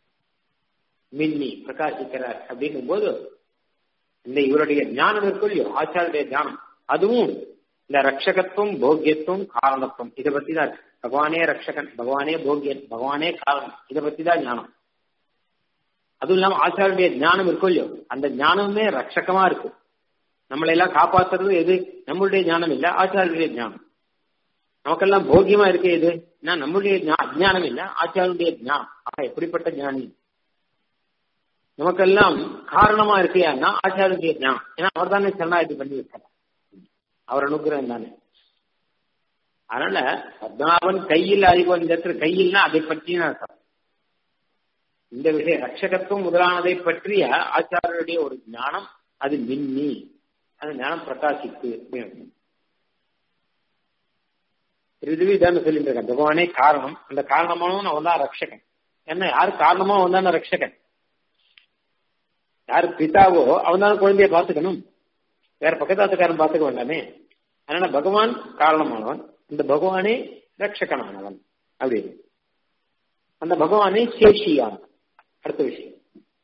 S2: மின்னி பிரகாசிக்கிறார் அப்படிங்கும் போது இந்த இவருடைய ஞானம் இருக்கும் இல்லையோ ஆச்சாரிய ஞானம் அதுவும் இந்த ரட்சகத்துவம் போக்கியத்துவம் காரணத்துவம் இதை பத்தி தான் பகவானே ரட்சகன் பகவானே போக்கியன் பகவானே காரணம் இதை பத்தி தான் ஞானம் அதுவும் இல்லாம ஆச்சாரிய ஞானம் இருக்கும் இல்லையோ அந்த ஞானமே ரட்சகமா இருக்கு நம்மளை எல்லாம் காப்பாத்துறது எது நம்மளுடைய ஞானம் இல்ல ஆச்சாரிய ஞானம் நமக்கெல்லாம் போக்கியமா இருக்கு எது நம்மளுடைய அஜானம் இல்ல ஆச்சாரிய ஞானம் ஆக எப்படிப்பட்ட ஞானி நமக்கெல்லாம் காரணமா இருக்கையான்னா ஆச்சாரிய ஞானம் ஏன்னா அவர் தானே சரணாகதி பண்ணி வைக்கிறார் அவர் அனுகிரகம் தானே அதனால பத்மநாபன் கையில் அறிவோம் இந்த இடத்துல கையில்னா அதை பற்றின அர்த்தம் இந்த விஷயம் ரட்சகத்துவம் முதலானதை பற்றிய ஆச்சாரியருடைய ஒரு ஞானம் அது மின்னி அது ஞானம் பிரகாசித்து ரிதுவி தான் சொல்லிட்டு இருக்கேன் பகவானே காரணம் அந்த காரணமானவன் அவன் தான் ரட்சகன் என்ன யாரு காரணமோ அவன் தானே ரட்சகன் யாரு பிதாவோ அவன் தான் குழந்தைய பாத்துக்கணும் வேற பக்கத்தாத்துக்காரன் பாத்துக்க வேண்டாமே அதனால பகவான் காரணமானவன் இந்த பகவானே ரட்சகனானவன் அப்படின்னு அந்த பகவானே சேஷியான் அடுத்த விஷயம்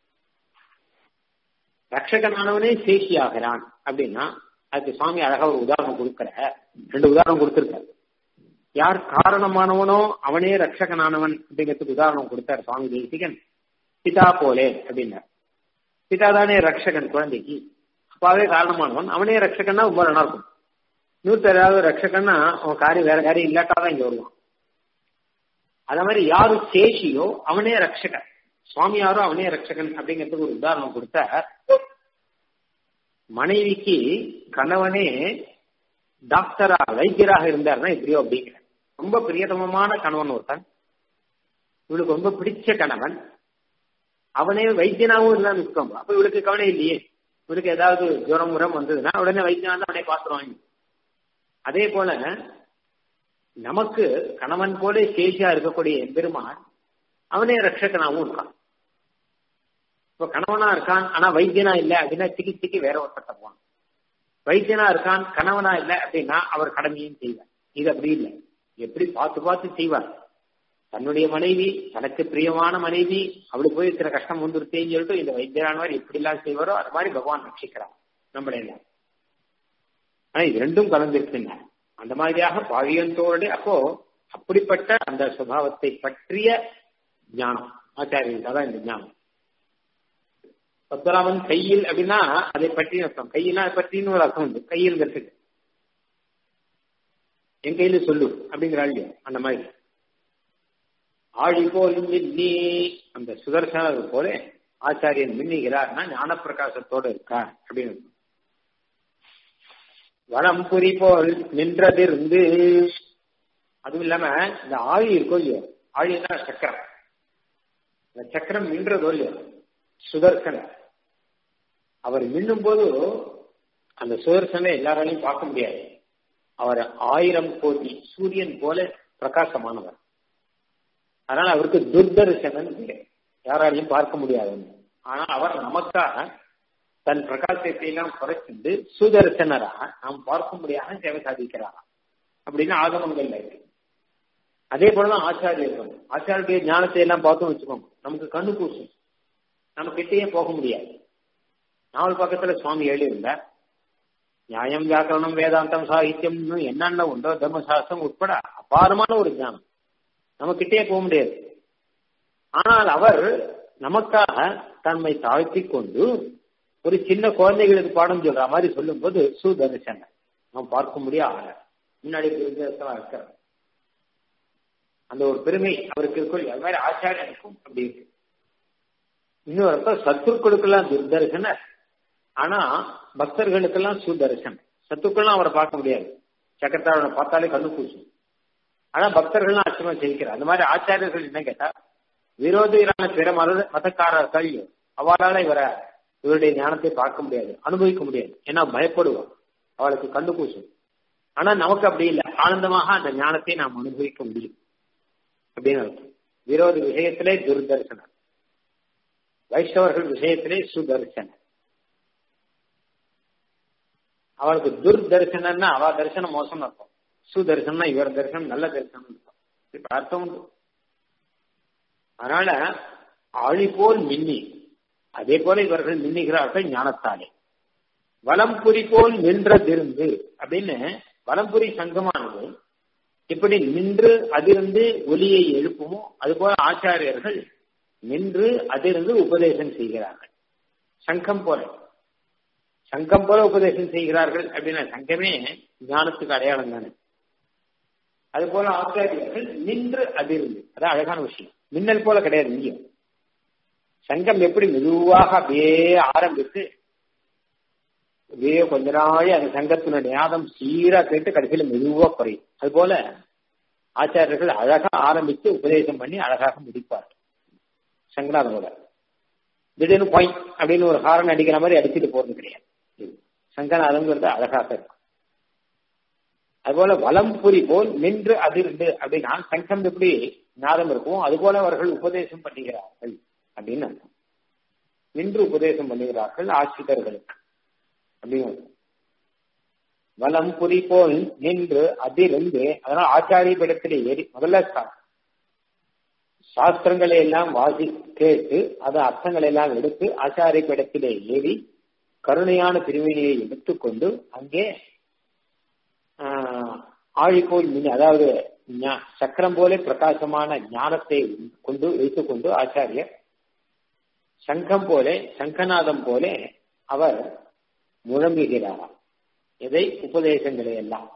S2: ரட்சகனானவனே சேஷியாகிறான் அப்படின்னா அதுக்கு சுவாமி அழகா ஒரு உதாரணம் கொடுக்கிற ரெண்டு உதாரணம் கொடுத்திருக்காரு யார் காரணமானவனோ அவனே ரட்சகனானவன் அப்படிங்கிறதுக்கு உதாரணம் கொடுத்தார் சுவாமி தேசிகன் பிதா போலே அப்படின்னார் பிதா தானே ரக்ஷகன் குழந்தைக்கு அப்பாவே காரணமானவன் அவனே ரக்ஷகன்னா ரொம்ப நல்லா இருக்கும் நூத்தி ஏதாவது ரக்ஷகன்னா அவன் காரியம் வேற காரியம் இல்லாட்டாதான் இங்க வருவான் அத மாதிரி யாரு சேஷியோ அவனே ரக்ஷகன் சுவாமி யாரோ அவனே ரக்ஷகன் அப்படிங்கிறதுக்கு ஒரு உதாரணம் கொடுத்த மனைவிக்கு கணவனே டாக்டரா வைத்தியராக இருந்தாருன்னா எப்படியோ அப்படிங்கிற ரொம்ப பிரியதமமான கணவன் ஒருத்தன் இவளுக்கு ரொம்ப பிடிச்ச கணவன் அவனே வைத்தியனாகவும் இருந்தான்னு வச்சுக்கோங்க அப்ப இவளுக்கு கவலை இல்லையே இவளுக்கு ஏதாவது ஜுரம் உரம் வந்ததுன்னா உடனே வைத்தியனா தான் அவனே பார்த்துருவாங்க அதே போல நமக்கு கணவன் போல சேஷியா இருக்கக்கூடிய எம்பெருமான் அவனே ரட்சகனாகவும் இருக்கான் இப்ப கணவனா இருக்கான் ஆனா வைத்தியனா இல்ல அப்படின்னா சிகிச்சைக்கு வேற ஒருத்தர் தருவான் வைத்தியனா இருக்கான் கணவனா இல்ல அப்படின்னா அவர் கடமையும் செய்வார் இது அப்படி இல்லை எப்படி பார்த்து பார்த்து செய்வார் தன்னுடைய மனைவி தனக்கு பிரியமான மனைவி அவளுக்கு போய் இத்தனை கஷ்டம் வந்துருத்தேன்னு சொல்லிட்டு இந்த வைத்தியரானவர் எப்படி எல்லாம் செய்வாரோ அது மாதிரி பகவான் ரட்சிக்கிறார் நம்மள எல்லாம் ஆனா இது ரெண்டும் கலந்திருக்குங்க அந்த மாதிரியாக பாவியந்தோடு அப்போ அப்படிப்பட்ட அந்த சுபாவத்தை பற்றிய ஞானம் ஆச்சாரியன் தான் இந்த ஞானம் பத்மராமன் கையில் அப்படின்னா அதை பற்றி அர்த்தம் கையினா அதை பற்றின்னு ஒரு அர்த்தம் உண்டு கையில்ங்கிறதுக்கு என் கையில சொல்லு அப்படிங்கிறாள் அந்த மாதிரி ஆழி போல் மின்னி அந்த சுதர்சனது போல ஆச்சாரியன் மின்னுகிறார்னா ஞான பிரகாசத்தோட இருக்கா அப்படின்னு வரம் புரி போல் நின்றதிருந்து அதுவும் இல்லாம இந்த ஆழி இருக்கோ இல்லையோ ஆழினா சக்கரம் இந்த சக்கரம் நின்றதோ இல்லையோ சுதர்சன அவர் மின்னும் போது அந்த சுதர்சனை எல்லாராலையும் பார்க்க முடியாது அவர் ஆயிரம் கோடி சூரியன் போல பிரகாசமானவர் அதனால அவருக்கு துர்தர்சனன் யாராலையும் பார்க்க முடியாது ஆனா அவர் நமக்காக தன் பிரகாசத்தை எல்லாம் குறைச்சிட்டு சுதர்சனராக நாம் பார்க்க முடியாத சேவை சாதிக்கிறாராம் அப்படின்னு ஆகமங்கள்ல இருக்கு அதே போலதான் ஆச்சாரியர்கள் ஆச்சாரிய ஞானத்தை எல்லாம் பார்த்தோம் வச்சுக்கோங்க நமக்கு கண்ணு கூசும் நம்ம கிட்டேயே போக முடியாது நாவல் பக்கத்துல சுவாமி எழுதியிருந்தார் நியாயம் வியாக்கரணம் வேதாந்தம் சாகித்யம் என்னென்ன உண்டோ தர்மசாஸ்திரம் உட்பட அபாரமான ஒரு ஞானம் நம்ம கிட்டே போக முடியாது ஆனால் அவர் நமக்காக தன்மை தாழ்த்தி கொண்டு ஒரு சின்ன குழந்தைகளுக்கு பாடம் சொல்ற மாதிரி சொல்லும் போது சுதர்சன நாம் பார்க்க முடியாது முன்னாடி இருக்கிற அந்த ஒரு பெருமை அவருக்கு இருக்கும் அது மாதிரி ஆச்சாரியனுக்கும் அப்படி இருக்கு இன்னொரு அர்த்தம் சத்துருக்களுக்கெல்லாம் துர்தர்சனர் ஆனா பக்தர்களுக்கெல்லாம் சுதர்சன் சத்துக்கள்லாம் அவரை பார்க்க முடியாது சக்கரத்தாரோட பார்த்தாலே கண்ணு பூசும் ஆனா பக்தர்கள்லாம் ஆச்சரியம் ஜெயிக்கிறார் அந்த மாதிரி ஆச்சாரியர்கள் என்ன கேட்டா விரோதிகளான பிற மத மதக்காரர்கள் அவளால இவரை இவருடைய ஞானத்தை பார்க்க முடியாது அனுபவிக்க முடியாது ஏன்னா பயப்படுவார் அவளுக்கு கண்டு பூசும் ஆனா நமக்கு அப்படி இல்லை ஆனந்தமாக அந்த ஞானத்தை நாம் அனுபவிக்க முடியும் அப்படின்னு அர்த்தம் விரோத விஷயத்திலே துர்தர்சனர் வைஷ்ணவர்கள் விஷயத்திலே சுதர்சனர் அவளுக்கு துர்தர்சனம்னா அவ தரிசனம் மோசம் இருக்கும் சுதர்சனா இவர் தரிசனம் நல்ல தரிசனம் இருக்கும் இப்ப அர்த்தம் உண்டு அதனால ஆழி போல் மின்னி அதே போல இவர்கள் மின்னுகிறார்கள் ஞானத்தாலே வலம்புரி போல் நின்றதிருந்து அப்படின்னு வலம்புரி சங்கமானது இப்படி நின்று அதிர்ந்து ஒலியை எழுப்புமோ அதுபோல ஆச்சாரியர்கள் நின்று அதிர்ந்து உபதேசம் செய்கிறார்கள் சங்கம் போல சங்கம் போல உபதேசம் செய்கிறார்கள் அப்படின்னா சங்கமே ஞானத்துக்கு அடையாளம் தானே அது போல ஆச்சாரியர்கள் நின்று அதிர்ந்து அதான் அழகான விஷயம் மின்னல் போல கிடையாது இங்கே சங்கம் எப்படி மெதுவாக அப்படியே ஆரம்பித்து அப்படியே கொஞ்ச நாளே அந்த சங்கத்தினுடைய நாதம் சீரா கேட்டு கடைசியில மெதுவா குறையும் அது போல ஆச்சாரியர்கள் அழகா ஆரம்பித்து உபதேசம் பண்ணி அழகாக முடிப்பார் சங்கநாதனோட திடீர்னு பாய் அப்படின்னு ஒரு ஹாரன் அடிக்கிற மாதிரி அடிச்சுட்டு போறது கிடையாது சங்கநாதங்கிறது அழகாக இருக்கும் அதுபோல வலம்புரி போல் நின்று அதிர்ந்து அப்படின்னா சங்கம் எப்படி நாதம் இருக்கும் அதுபோல அவர்கள் உபதேசம் பண்ணுகிறார்கள் அப்படின்னு அர்த்தம் நின்று உபதேசம் பண்ணுகிறார்கள் ஆசிரியர்களுக்கு அப்படின்னு வலம் புரி போல் நின்று அதிலிருந்து அதனால ஆச்சாரிய படத்திலே ஏறி முதல்ல சாஸ்திரங்களை எல்லாம் வாசி கேட்டு அது அர்த்தங்களை எல்லாம் எடுத்து ஆச்சாரிய படத்திலே ஏறி கருணையான பிரிவினையை எடுத்துக்கொண்டு அங்கே ஆழிபோல் மின் அதாவது சக்கரம் போல பிரகாசமான ஞானத்தை கொண்டு வைத்துக் கொண்டு ஆச்சாரியர் சங்கம் போல சங்கநாதம் போல அவர் முழங்குகிறாராம் எதை உபதேசங்களை எல்லாம்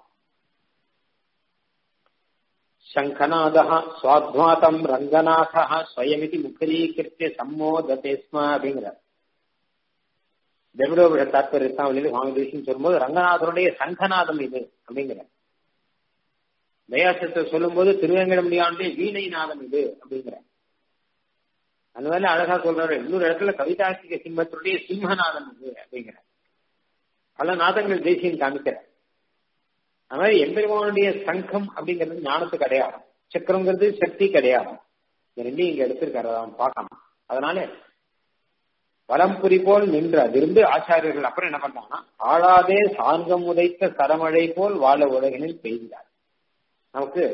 S2: சங்கநாதः சுவாத்மாதம் ரங்கநாதः ஸ்வயமிதி முகலீகிருத்திய சம்மோதத்தை ஸ்ம அப்படிங்கிறார் திரவிடோபுர தாற்பயத்தாவளியில் சுவாமி தேசியம் சொல்லும்போது ரங்கநாதனுடைய சங்கநாதம் இது அப்படிங்கிறார் தயாசத்தை சொல்லும்போது திருவேங்கடமுடியானுடைய வீணை நாதம் இது அப்படிங்கிறார் அந்த மாதிரி அழகா சொல்றாரு இன்னொரு இடத்துல கவிதாசிக சிம்மத்துடைய சிம்மநாதம் இது அப்படிங்கிறார் பல நாதங்கள் தேசியம் காமிக்கிறார் அது மாதிரி எம்பெருமானுடைய சங்கம் அப்படிங்கிறது ஞானத்துக்கு அடையாளம் சக்கரங்கிறது சக்தி கிடையாது இந்த ரெண்டையும் இங்க எடுத்திருக்காரு அவன் பார்க்கலாம் அதனால பரம்புரி போல் நின்று அதிர்ந்து ஆச்சாரியர்கள் அப்புறம் என்ன பண்றாங்கன்னா ஆளாதே சார்கம் உதைத்த சரமழை போல் வாழ உலகினில் பெய்கிறார் நமக்கு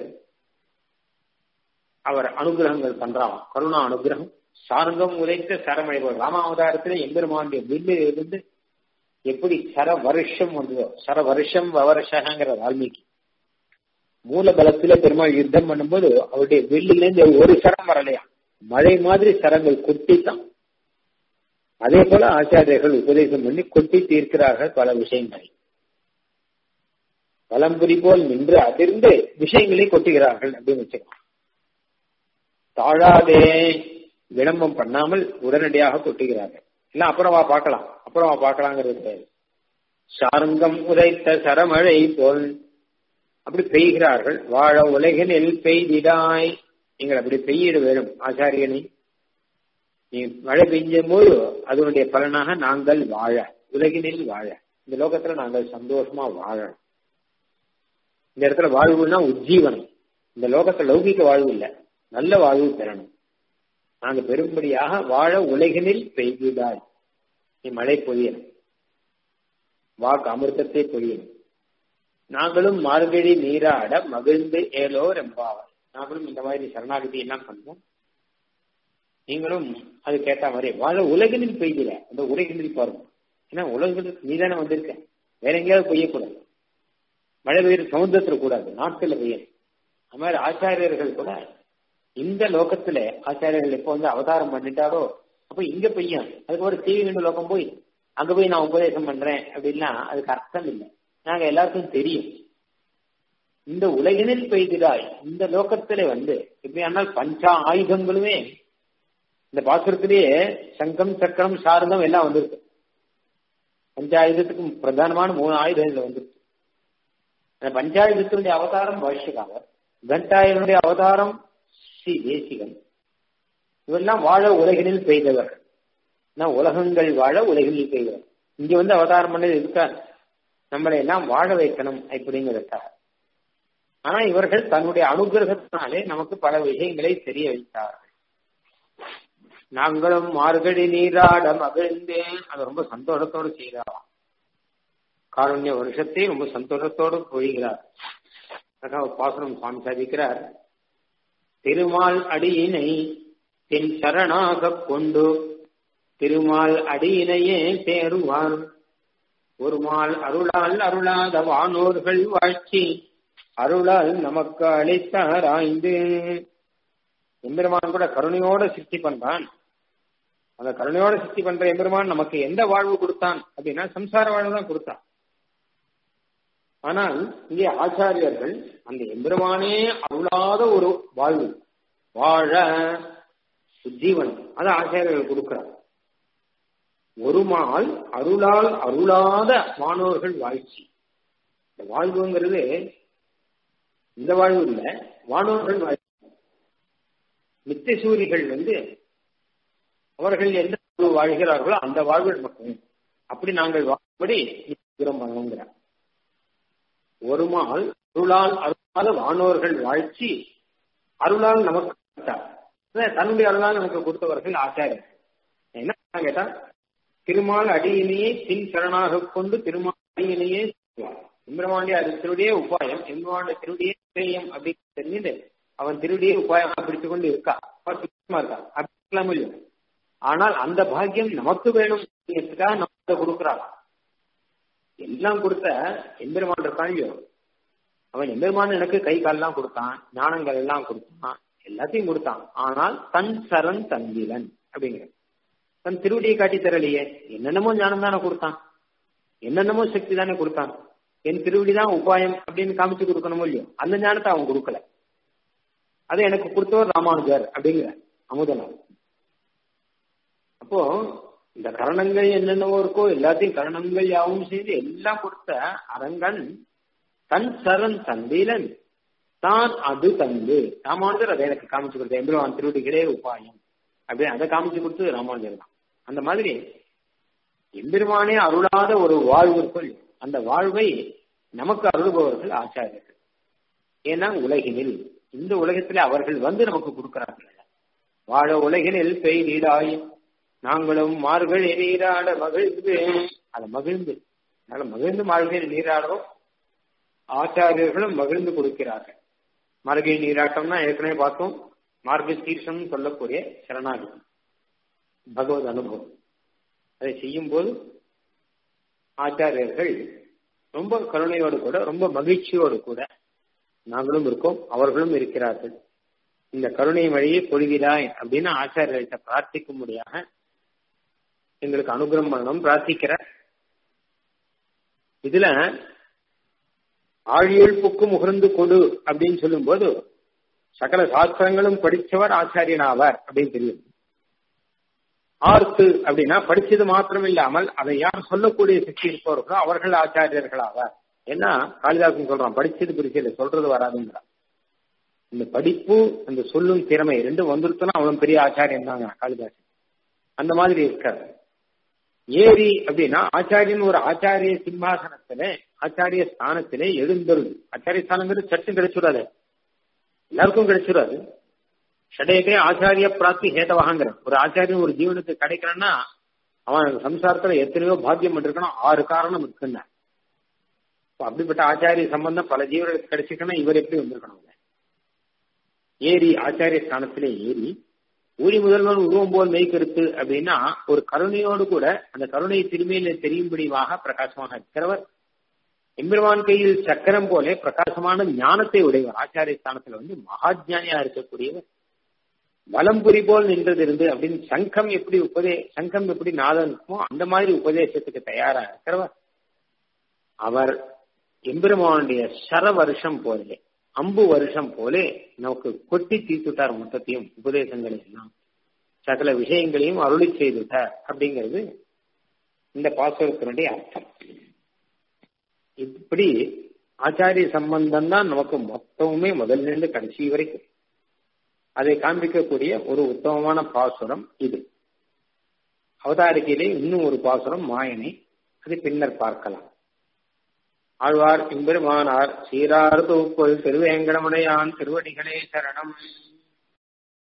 S2: அவர் அனுகிரகங்கள் பண்றான் கருணா அனுகிரகம் சார்கம் உதைத்த சரமழை போல் ராமாவதாரத்துல எம்பெருமானுடைய வில்லு இருந்து எப்படி சர வருஷம் வந்ததோ சர வருஷம் வவருஷங்கிற வால்மீகி மூல பலத்துல பெருமாள் யுத்தம் பண்ணும்போது அவருடைய வெள்ளியிலேருந்து ஒரு சரம் வரலையா மழை மாதிரி சரங்கள் கொட்டித்தான் அதே போல ஆச்சாரியர்கள் உபதேசம் பண்ணி கொட்டி தீர்க்கிறார்கள் பல விஷயங்களை பலம்புரி போல் நின்று அதிர்ந்து விஷயங்களை கொட்டுகிறார்கள் அப்படின்னு வச்சுக்கலாம் தாழாதே விளம்பம் பண்ணாமல் உடனடியாக கொட்டுகிறார்கள் இல்ல அப்புறமா பார்க்கலாம் அப்புறமா பார்க்கலாங்கிறது சாருங்கம் உதைத்த சரமழை போல் அப்படி பெய்கிறார்கள் வாழ உலகினில் பெய்திடாய் நீங்கள் அப்படி பெய்யிட வேணும் ஆச்சாரியனை நீ மழை பெய்யும் போது அதனுடைய பலனாக நாங்கள் வாழ உலகினில் வாழ இந்த லோகத்துல நாங்கள் சந்தோஷமா வாழணும் இந்த இடத்துல வாழ்வுனா உஜ்ஜீவனம் இந்த லோகத்துல லௌகிக வாழ்வு இல்லை நல்ல வாழ்வு பெறணும் நாங்க பெரும்படியாக வாழ உலகினில் பெய்கிறாய் நீ மழை பொழியணும் வாக்கு அமிர்தத்தை பொழியணும் நாங்களும் மார்கழி நீராட மகிழ்ந்து ஏலோ ரெம்பாவாய் நாங்களும் இந்த மாதிரி சரணாகதி எல்லாம் பண்ணுவோம் நீங்களும் அது கேட்ட மாதிரி வாழ உலகினில் பெய்கிற அந்த உலகினில் பாருங்க ஏன்னா உலகத்துக்கு நீதானே வந்திருக்க வேற எங்கேயாவது பெய்யக்கூடாது மழை பெய்யுற சமுத்திரத்துல கூடாது நாட்டுல பெய்யணும் அது மாதிரி ஆச்சாரியர்கள் கூட இந்த லோகத்துல ஆச்சாரியர்கள் எப்போ வந்து அவதாரம் பண்ணிட்டாரோ அப்ப இங்க பெய்யும் அதுக்கு ஒரு தீவி ரெண்டு லோகம் போய் அங்க போய் நான் உபதேசம் பண்றேன் அப்படின்னா அதுக்கு அர்த்தம் இல்லை நாங்க எல்லாருக்கும் தெரியும் இந்த உலகினில் பெய்கிறாய் இந்த லோகத்திலே வந்து இப்படி ஆனால் பஞ்சா ஆயுதங்களுமே இந்த பாசுரத்திலேயே சங்கம் சக்கரம் சாரதம் எல்லாம் வந்திருக்கு பஞ்சாயுதத்துக்கு பிரதானமான மூணு ஆயுதம் இதுல வந்திருக்கு அந்த பஞ்சாயுதத்தினுடைய அவதாரம் பாஷ்யக்காரர் கண்டாயனுடைய அவதாரம் ஸ்ரீ தேசிகன் இவெல்லாம் வாழ உலகினில் பெய்தவர் உலகங்கள் வாழ உலகினில் பெய்தவர் இங்க வந்து அவதாரம் பண்ணது இருக்கா நம்மளை எல்லாம் வாழ வைக்கணும் அப்படிங்கிறதுக்காக ஆனா இவர்கள் தன்னுடைய அனுகிரகத்தினாலே நமக்கு பல விஷயங்களை தெரிய வைத்தார்கள் நாங்களும் மார்கழி நீராட மகிழ்ந்து அது ரொம்ப சந்தோஷத்தோடு செய்கிறாராம் காருண்ய வருஷத்தை ரொம்ப சந்தோஷத்தோடு பொழிகிறார் பாசனம் சுவாமி சாதிக்கிறார் திருமால் அடியினை தென் சரணாக கொண்டு திருமால் அடியினையே சேருவான் ஒரு மால் அருளால் அருளாத வானோர்கள் வாழ்ச்சி அருளால் நமக்கு அளித்தார் ஆய்ந்து எம்பெருமான் கூட கருணையோட சிருஷ்டி பண்றான் அந்த கருணையோட சிருஷ்டி பண்ற எம்பெருமான் நமக்கு எந்த வாழ்வு கொடுத்தான் அப்படின்னா சம்சார வாழ்வு தான் கொடுத்தான் ஆனால் இங்கே ஆச்சாரியர்கள் அந்த எம்பெருமானே அருளாத ஒரு வாழ்வு வாழ ஜீவனம் அதை ஆச்சாரியர்கள் கொடுக்கிறார் ஒரு மால் அருளால் அருளாத மாணவர்கள் வாழ்ச்சி இந்த வாழ்வுங்கிறது இந்த வாழ்வு இல்ல வானோர்கள் வாழ்ச்சி நித்தியசூரிகள் வந்து அவர்கள் எந்த வாழ்வு வாழ்கிறார்களோ அந்த வாழ்வு நமக்கு அப்படி நாங்கள் வாழும்படி தூரம் பண்ணுங்கிறார் ஒரு மால் அருளால் அருளாத வானோர்கள் வாழ்ச்சி அருளால் நமக்கு தன்னுடைய அருளால் நமக்கு கொடுத்தவர்கள் ஆச்சாரியர் என்ன கேட்டா திருமால் அடியினையே பின் சரணாக கொண்டு திருமால் அடியினையே எம்பெருமாண்டிய அது திருடைய உபாயம் எம்பெருமாண்டிய திருடைய பேயம் அப்படின்னு தெரிஞ்சு அவன் திருடைய உபாயமாக பிடித்துக் கொண்டு இருக்கா அவர் சுத்தமா இருக்கா அப்படி இல்லை ஆனால் அந்த பாக்கியம் நமக்கு வேணும் அப்படிங்கிறதுக்காக நமக்கு கொடுக்கிறான் எல்லாம் கொடுத்த எம்பெருமான் இருக்கான் இல்லையோ அவன் எம்பெருமான் எனக்கு கை கால்லாம் கொடுத்தான் ஞானங்கள் எல்லாம் கொடுத்தான் எல்லாத்தையும் கொடுத்தான் ஆனால் தன் சரண் தந்திலன் அப்படிங்கிற தன் திருவடியை காட்டி தரலையே என்னென்னமோ ஞானம் தானே கொடுத்தான் என்னென்னமோ சக்தி தானே கொடுத்தான் என் திருவடி தான் உபாயம் அப்படின்னு காமிச்சு கொடுக்கணுமோ இல்லையோ அந்த ஞானத்தை அவன் கொடுக்கல அதை எனக்கு கொடுத்தவர் ராமானுஜர் அப்படிங்கிற அமுதனார் அப்போ இந்த கரணங்கள் என்னென்னவோ இருக்கோ எல்லாத்தையும் கரணங்கள் யாவும் செய்து எல்லாம் கொடுத்த அரங்கன் தன் சரண் தந்தீலன் தான் அது தந்து ராமானுஜர் அதை எனக்கு காமிச்சு கொடுத்த எம்பெருமான் திருவடிகளே உபாயம் அப்படி அதை காமிச்சு கொடுத்து ராமானுஜர் தான் அந்த மாதிரி எம்பெருமானே அருளாத ஒரு வாழ்வு இருக்கும் அந்த வாழ்வை நமக்கு அருள்பவர்கள் ஆச்சாரியர்கள் ஏன்னா உலகினில் இந்த உலகத்திலே அவர்கள் வந்து நமக்கு கொடுக்கிறார்கள் வாழ உலகினில் பெய் நீடாய் நாங்களும் மார்கழி நீராட மகிழ்ந்து அதை மகிழ்ந்து அதனால மகிழ்ந்து மார்கழி நீராடுறோம் ஆச்சாரியர்களும் மகிழ்ந்து கொடுக்கிறார்கள் மார்கழி நீராட்டம்னா ஏற்கனவே பார்த்தோம் மார்க தீர்ஷம் சொல்லக்கூடிய சரணாகதி பகவத் அனுபவம் அதை செய்யும் போது ஆச்சாரியர்கள் ரொம்ப கருணையோடு கூட ரொம்ப மகிழ்ச்சியோடு கூட நாங்களும் இருக்கோம் அவர்களும் இருக்கிறார்கள் இந்த கருணை வழியை பொழுகிறாய் அப்படின்னு ஆச்சாரியர்கிட்ட பிரார்த்திக்கும்படியாக எங்களுக்கு அனுகிரகம் பண்ணணும் பிரார்த்திக்கிற இதுல ஆழியுள் புக்கு முகர்ந்து கொடு அப்படின்னு சொல்லும்போது சகல சாஸ்திரங்களும் படித்தவர் ஆச்சாரியனாவார் அப்படின்னு தெரியும் ஆர்த்து அப்படின்னா படிச்சது மாத்திரம் இல்லாமல் அதை யார் சொல்லக்கூடிய சக்தி இருப்பவர்களோ அவர்கள் ஆச்சாரியர்கள் ஆவார் ஏன்னா காளிதாசன் சொல்றான் படிச்சது பிடிச்சது சொல்றது வராதுங்கிறான் இந்த படிப்பு அந்த சொல்லும் திறமை ரெண்டும் வந்துருத்தனா அவன் பெரிய ஆச்சாரியன் தாங்க காளிதாசன் அந்த மாதிரி இருக்காரு ஏரி அப்படின்னா ஆச்சாரியன் ஒரு ஆச்சாரிய சிம்மாசனத்துல ஆச்சாரிய ஸ்தானத்திலே எழுந்தருள் ஆச்சாரிய ஸ்தானங்கிறது சட்டும் கிடைச்சிடாது எல்லாருக்கும் கிடைச்சிடாது ஷடேகே ஆச்சாரிய பிராப்தி ஹேதவாங்கிற ஒரு ஆச்சாரியன் ஒரு ஜீவனுக்கு கிடைக்கிறன்னா அவன் சம்சாரத்துல எத்தனையோ பாக்கியம் பண்ணிருக்கணும் ஆறு காரணம் இருக்குன்னா அப்படிப்பட்ட ஆச்சாரிய சம்பந்தம் பல ஜீவர்களுக்கு கிடைச்சிருக்கணும் இவர் எப்படி வந்திருக்கணும் ஏரி ஆச்சாரிய ஸ்தானத்திலே ஏறி ஊழி முதல்வன் உருவம் போல் மெய்கருத்து அப்படின்னா ஒரு கருணையோடு கூட அந்த கருணை திருமையில தெரியும்படியாக பிரகாசமாக இருக்கிறவர் எம்பெருமான் கையில் சக்கரம் போல பிரகாசமான ஞானத்தை உடையவர் ஆச்சாரிய ஸ்தானத்துல வந்து மகாஜானியா இருக்கக்கூடியவர் வலம்புரி போல் நின்றது இருந்து அப்படின்னு சங்கம் எப்படி உபதே சங்கம் எப்படி நாதம் இருக்குமோ அந்த மாதிரி உபதேசத்துக்கு தயாரா இருக்கிறவர் அவர் எம்பெருமானுடைய சர வருஷம் போலே அம்பு வருஷம் போலே நமக்கு கொட்டி தீர்த்துட்டார் மொத்தத்தையும் உபதேசங்களை எல்லாம் சகல விஷயங்களையும் அருளி செய்துட்டார் அப்படிங்கிறது இந்த பாசுரத்தினுடைய அர்த்தம் இப்படி ஆச்சாரிய சம்பந்தம் தான் நமக்கு மொத்தமுமே முதல்ல இருந்து கடைசி வரைக்கும் அதை காண்பிக்கக்கூடிய ஒரு உத்தமமான பாசுரம் இது அவதாரிக்கையிலே இன்னும் ஒரு பாசுரம் மாயனை அது பின்னர் பார்க்கலாம் ஆழ்வார் எம்பெருமானார் சீரார் தூக்குள் திருவேங்கடமுடையான் திருவடிகளே சரணம்